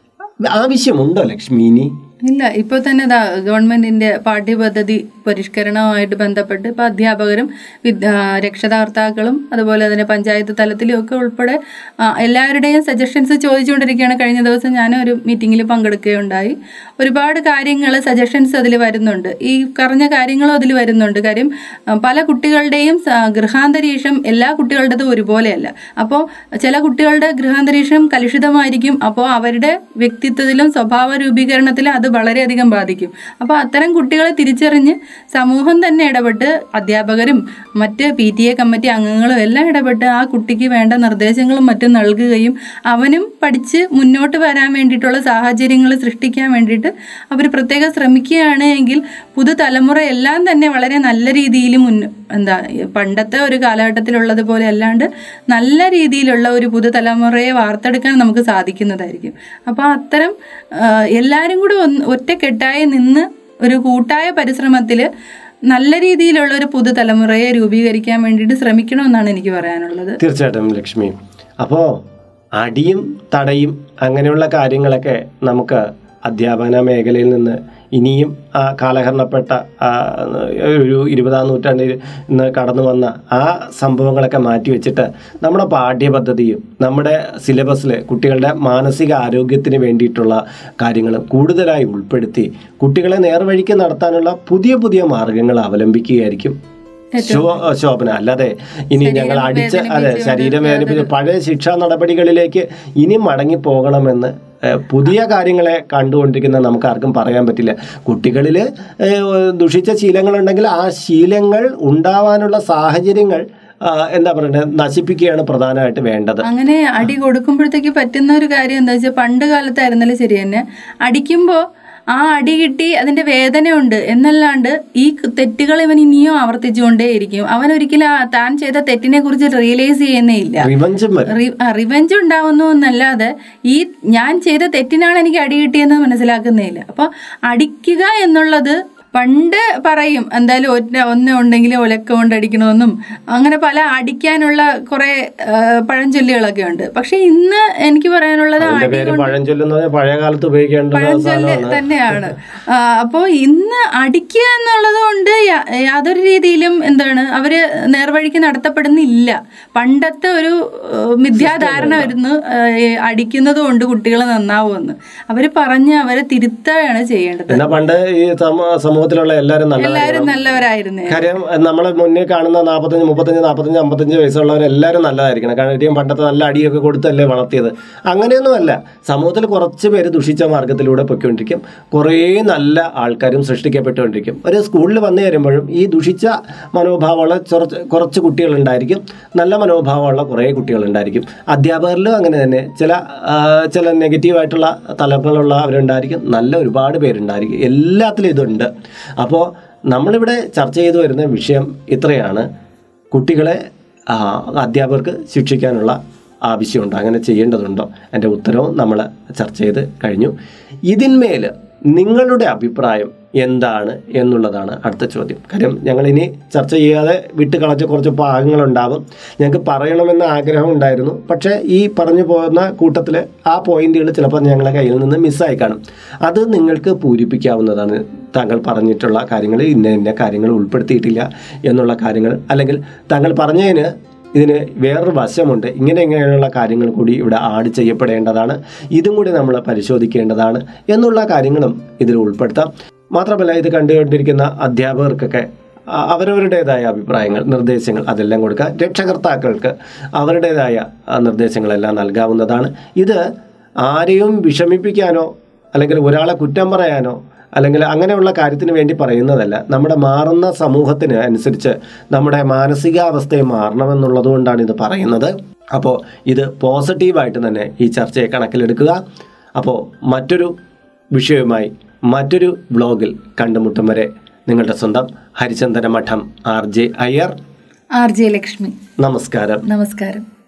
ആവശ്യമുണ്ടോ ലക്ഷ്മി ഇനി ഇല്ല ഇപ്പോൾ തന്നെ ഇതാ ഗവൺമെന്റിന്റെ പാഠ്യപദ്ധതി പരിഷ്കരണവുമായിട്ട് ബന്ധപ്പെട്ട് ഇപ്പോൾ അധ്യാപകരും വിദ്യ ആ, രക്ഷകർത്താക്കളും അതുപോലെ തന്നെ പഞ്ചായത്ത് തലത്തിലും ഒക്കെ ഉൾപ്പെടെ ആ, എല്ലാവരുടെയും സജഷൻസ് ചോദിച്ചുകൊണ്ടിരിക്കുകയാണ് കഴിഞ്ഞ ദിവസം ഞാൻ ഒരു മീറ്റിങ്ങിൽ പങ്കെടുക്കുകയുണ്ടായി ഒരുപാട് കാര്യങ്ങൾ സജഷൻസ് അതിൽ വരുന്നുണ്ട് ഈ പറഞ്ഞ കാര്യങ്ങളും അതിൽ വരുന്നുണ്ട് കാര്യം ആ, പല കുട്ടികളുടെയും സ- ഗൃഹാന്തരീക്ഷം എല്ലാ കുട്ടികളുടേതും ഒരുപോലെയല്ല അപ്പോൾ ചില കുട്ടികളുടെ ഗൃഹാന്തരീക്ഷം കലുഷിതമായിരിക്കും അപ്പോൾ അവരുടെ വ്യക്തിത്വത്തിലും സ്വഭാവ രൂപീകരണത്തിലും അത് വളരെയധികം ബാധിക്കും അപ്പോൾ അത്തരം കുട്ടികളെ തിരിച്ചറിഞ്ഞ് സമൂഹം തന്നെ ഇടപെട്ട് അധ്യാപകരും മറ്റ് പി ടി എ കമ്മിറ്റി അംഗങ്ങളും എല്ലാം ഇടപെട്ട് ആ കുട്ടിക്ക് വേണ്ട നിർദ്ദേശങ്ങളും മറ്റും നൽകുകയും അവനും പഠിച്ച് മുന്നോട്ട് വരാൻ വേണ്ടിയിട്ടുള്ള സാഹചര്യങ്ങൾ സൃഷ്ടിക്കാൻ വേണ്ടിയിട്ട് അവർ പ്രത്യേകം ശ്രമിക്കുകയാണ് എങ്കിൽ പുതുതലമുറ എല്ലാം തന്നെ വളരെ നല്ല രീതിയിൽ മുൻ എന്താ പണ്ടത്തെ ഒരു കാലഘട്ടത്തിലുള്ളതുപോലെ അല്ലാണ്ട് നല്ല രീതിയിലുള്ള ഒരു പുതുതലമുറയെ വാർത്തെടുക്കാൻ നമുക്ക് സാധിക്കുന്നതായിരിക്കും അപ്പോൾ അത്തരം ആ, എല്ലാവരും കൂടെ ഒന്ന് ഒറ്റക്കെട്ടായി നിന്ന് ഒരു കൂട്ടായ പരിശ്രമത്തിൽ നല്ല രീതിയിലുള്ള ഒരു പുതുതലമുറയെ രൂപീകരിക്കാൻ വേണ്ടിയിട്ട് ശ്രമിക്കണമെന്നാണ് എനിക്ക് പറയാനുള്ളത് തീർച്ചയായിട്ടും ലക്ഷ്മി അപ്പോൾ അടിയും തടയും അങ്ങനെയുള്ള കാര്യങ്ങളൊക്കെ നമുക്ക് അധ്യാപന മേഖലയിൽ നിന്ന് ഇനിയും ആ കാലഹരണപ്പെട്ട ആ, ഒരു ഇരുപതാം നൂറ്റാണ്ടിൽ നിന്ന് കടന്നു വന്ന ആ സംഭവങ്ങളൊക്കെ മാറ്റിവെച്ചിട്ട് നമ്മുടെ പാഠ്യപദ്ധതിയും നമ്മുടെ സിലബസിൽ കുട്ടികളുടെ മാനസിക ആരോഗ്യത്തിന് വേണ്ടിയിട്ടുള്ള കാര്യങ്ങൾ കൂടുതലായി ഉൾപ്പെടുത്തി കുട്ടികളെ നേർവഴിക്ക് നടത്താനുള്ള പുതിയ പുതിയ മാർഗങ്ങൾ അവലംബിക്കുകയായിരിക്കും ശോ- ശോഭന അല്ലാതെ ഇനി ഞങ്ങൾ അടിച്ച അതെ ശരീരം വേദനിപ്പിച്ച് പഴയ ശിക്ഷാ നടപടികളിലേക്ക് ഇനി മടങ്ങി പോകണമെന്ന് ഏഹ്, പുതിയ കാര്യങ്ങളെ കണ്ടുകൊണ്ടിരിക്കുന്ന നമുക്ക് ആർക്കും പറയാൻ പറ്റില്ല കുട്ടികളിൽ ദുഷിച്ച ശീലങ്ങളുണ്ടെങ്കിൽ ആ ശീലങ്ങൾ ഉണ്ടാവാനുള്ള സാഹചര്യങ്ങൾ ആ, എന്താ പറയണ്ടത് നശിപ്പിക്കുകയാണ് പ്രധാനമായിട്ട് വേണ്ടത് അങ്ങനെ അടി കൊടുക്കുമ്പോഴത്തേക്ക് പറ്റുന്ന ഒരു കാര്യം എന്താ വെച്ചാൽ പണ്ട് കാലത്തായിരുന്നല്ലോ ശരി തന്നെ അടിക്കുമ്പോൾ ആ അടി കിട്ടി അതിന്റെ വേദനയുണ്ട് എന്നല്ലാണ്ട് ഈ തെറ്റുകൾ ഇവൻ ഇനിയും ആവർത്തിച്ചുകൊണ്ടേയിരിക്കും അവൻ ഒരിക്കലും ആ താൻ ചെയ്ത തെറ്റിനെ കുറിച്ച് റിയലൈസ് ചെയ്യുന്നേ ഇല്ല റിവഞ്ചും വരും റിവെഞ്ച് ഉണ്ടാവുന്നു എന്നല്ലാതെ ഈ ഞാൻ ചെയ്ത തെറ്റിനാണ് എനിക്ക് അടി കിട്ടിയെന്ന് മനസ്സിലാക്കുന്നില്ല അപ്പോൾ അടിക്കുക എന്നുള്ളത് പണ്ട് പറയും എന്തായാലും ഒറ്റ ഒന്ന് ഉണ്ടെങ്കിൽ ഒലക്ക കൊണ്ട് അടിക്കണമെന്നും അങ്ങനെ പല അടിക്കാനുള്ള കുറെ ആ, പഴഞ്ചൊല്ലുകളൊക്കെ ഉണ്ട് പക്ഷെ ഇന്ന് എനിക്ക് പറയാനുള്ളത് അതിന്റെ അടി പേര് പഴഞ്ചൊല്ലെന്ന് പറഞ്ഞാൽ പഴയ കാലത്ത് ഉപയോഗിക്കേണ്ട ഒരു പഴഞ്ചൊല്ല് സാധനമാണ് തന്നെയാണ് ആ, അപ്പോ ഇന്ന് അടിക്കുക എന്നുള്ളത് കൊണ്ട് യാ- യാതൊരു രീതിയിലും എന്താണ് അവര് നേർവഴിക്ക് നടത്തപ്പെടുന്നില്ല പണ്ടത്തെ ഒരു ഏഹ്, മിഥ്യാധാരണ വരുന്നു ഏഹ്, അടിക്കുന്നത് കൊണ്ട് കുട്ടികൾ നന്നാവുമെന്ന് അവര് പറഞ്ഞ് അവരെ തിരുത്തുകയാണ് ചെയ്യേണ്ടത് എന്നാ പണ്ട് ഈ സമ- സമൂഹത്തിലുള്ള എല്ലാവരും നല്ലതായിരുന്നു എല്ലാവരും നല്ലവരായിരുന്നേ കാര്യം നമ്മളെ മുന്നിൽ കാണുന്ന നാൽപ്പത്തഞ്ച് മുപ്പത്തഞ്ച് നാൽപ്പത്തഞ്ച് അമ്പത്തഞ്ച് വയസ്സുള്ളവരെല്ലാവരും നല്ലതായിരിക്കണം കാരണം ഏറ്റവും പണ്ടത്തെ നല്ല അടിയൊക്കെ കൊടുത്തല്ലേ വളർത്തിയത് അങ്ങനെയൊന്നുമല്ല സമൂഹത്തിൽ കുറച്ച് പേര് ദുഷിച്ച മാർഗത്തിലൂടെ പൊയ്ക്കൊണ്ടിരിക്കും കുറേ നല്ല ആൾക്കാരും സൃഷ്ടിക്കപ്പെട്ടുകൊണ്ടിരിക്കും ഒരു സ്കൂളിൽ വന്നു കഴിയുമ്പോഴും ഈ ദുഷിച്ച മനോഭാവമുള്ള കുറച്ച് കുറച്ച് കുട്ടികളുണ്ടായിരിക്കും നല്ല മനോഭാവമുള്ള കുറേ കുട്ടികളുണ്ടായിരിക്കും അധ്യാപകരിലും അങ്ങനെ തന്നെ ചില ആ, ചില നെഗറ്റീവായിട്ടുള്ള തലങ്ങളുള്ള അവരുണ്ടായിരിക്കും നല്ല ഒരുപാട് പേരുണ്ടായിരിക്കും എല്ലാത്തിലും ഇതുണ്ട് അപ്പോൾ നമ്മളിവിടെ ചർച്ച ചെയ്തു വരുന്ന വിഷയം ഇത്രയാണ് കുട്ടികളെ ആ, അധ്യാപകർക്ക് ശിക്ഷിക്കാനുള്ള ആവശ്യമുണ്ടോ അങ്ങനെ ചെയ്യേണ്ടതുണ്ടോ എൻ്റെ ഉത്തരവും നമ്മൾ ചർച്ച ചെയ്ത് കഴിഞ്ഞു ഇതിന്മേൽ നിങ്ങളുടെ അഭിപ്രായം എന്താണ് എന്നുള്ളതാണ് അടുത്ത ചോദ്യം കാര്യം ഞങ്ങളിനി ചർച്ച ചെയ്യാതെ വിട്ട് കളച്ച കുറച്ച് ഭാഗങ്ങളുണ്ടാവും ഞങ്ങൾക്ക് പറയണമെന്ന ആഗ്രഹം ഉണ്ടായിരുന്നു പക്ഷേ ഈ പറഞ്ഞു പോകുന്ന കൂട്ടത്തിൽ ആ പോയിന്റുകൾ ചിലപ്പോൾ ഞങ്ങളുടെ കയ്യിൽ നിന്ന് മിസ്സായി കാണും അത് നിങ്ങൾക്ക് പൂരിപ്പിക്കാവുന്നതാണ് താങ്കൾ പറഞ്ഞിട്ടുള്ള കാര്യങ്ങൾ ഇന്ന ഇന്ന കാര്യങ്ങൾ ഉൾപ്പെടുത്തിയിട്ടില്ല എന്നുള്ള കാര്യങ്ങൾ അല്ലെങ്കിൽ താങ്കൾ പറഞ്ഞതിന് ഇതിന് വേറൊരു വശമുണ്ട് ഇങ്ങനെ ഇങ്ങനെയുള്ള കാര്യങ്ങൾ കൂടി ഇവിടെ ആഡ് ചെയ്യപ്പെടേണ്ടതാണ് ഇതും കൂടി നമ്മൾ പരിശോധിക്കേണ്ടതാണ് എന്നുള്ള കാര്യങ്ങളും ഇതിൽ ഉൾപ്പെടുത്താം മാത്രമല്ല ഇത് കണ്ടുകൊണ്ടിരിക്കുന്ന അധ്യാപകർക്കൊക്കെ അ- അവരവരുടേതായ അഭിപ്രായങ്ങൾ നിർദ്ദേശങ്ങൾ അതെല്ലാം കൊടുക്കുക രക്ഷകർത്താക്കൾക്ക് അവരുടേതായ ആ, നിർദ്ദേശങ്ങളെല്ലാം നൽകാവുന്നതാണ് ഇത് ആരെയും വിഷമിപ്പിക്കാനോ അല്ലെങ്കിൽ ഒരാളെ കുറ്റം പറയാനോ അല്ലെങ്കിൽ അങ്ങനെയുള്ള കാര്യത്തിന് വേണ്ടി പറയുന്നതല്ല നമ്മുടെ മാറുന്ന സമൂഹത്തിന് അനുസരിച്ച് നമ്മുടെ മാനസികാവസ്ഥയെ മാറണമെന്നുള്ളത് കൊണ്ടാണ് ഇത് പറയുന്നത് അപ്പോൾ ഇത് പോസിറ്റീവായിട്ട് തന്നെ ഈ ചർച്ചയെ കണക്കിലെടുക്കുക അപ്പോൾ മറ്റൊരു വിഷയവുമായി മറ്റൊരു വ്ലോഗിൽ കണ്ടുമുട്ടും വരെ നിങ്ങളുടെ സ്വന്തം Harichandana Madom R J Iyer R J Lakshmi നമസ്കാരം നമസ്കാരം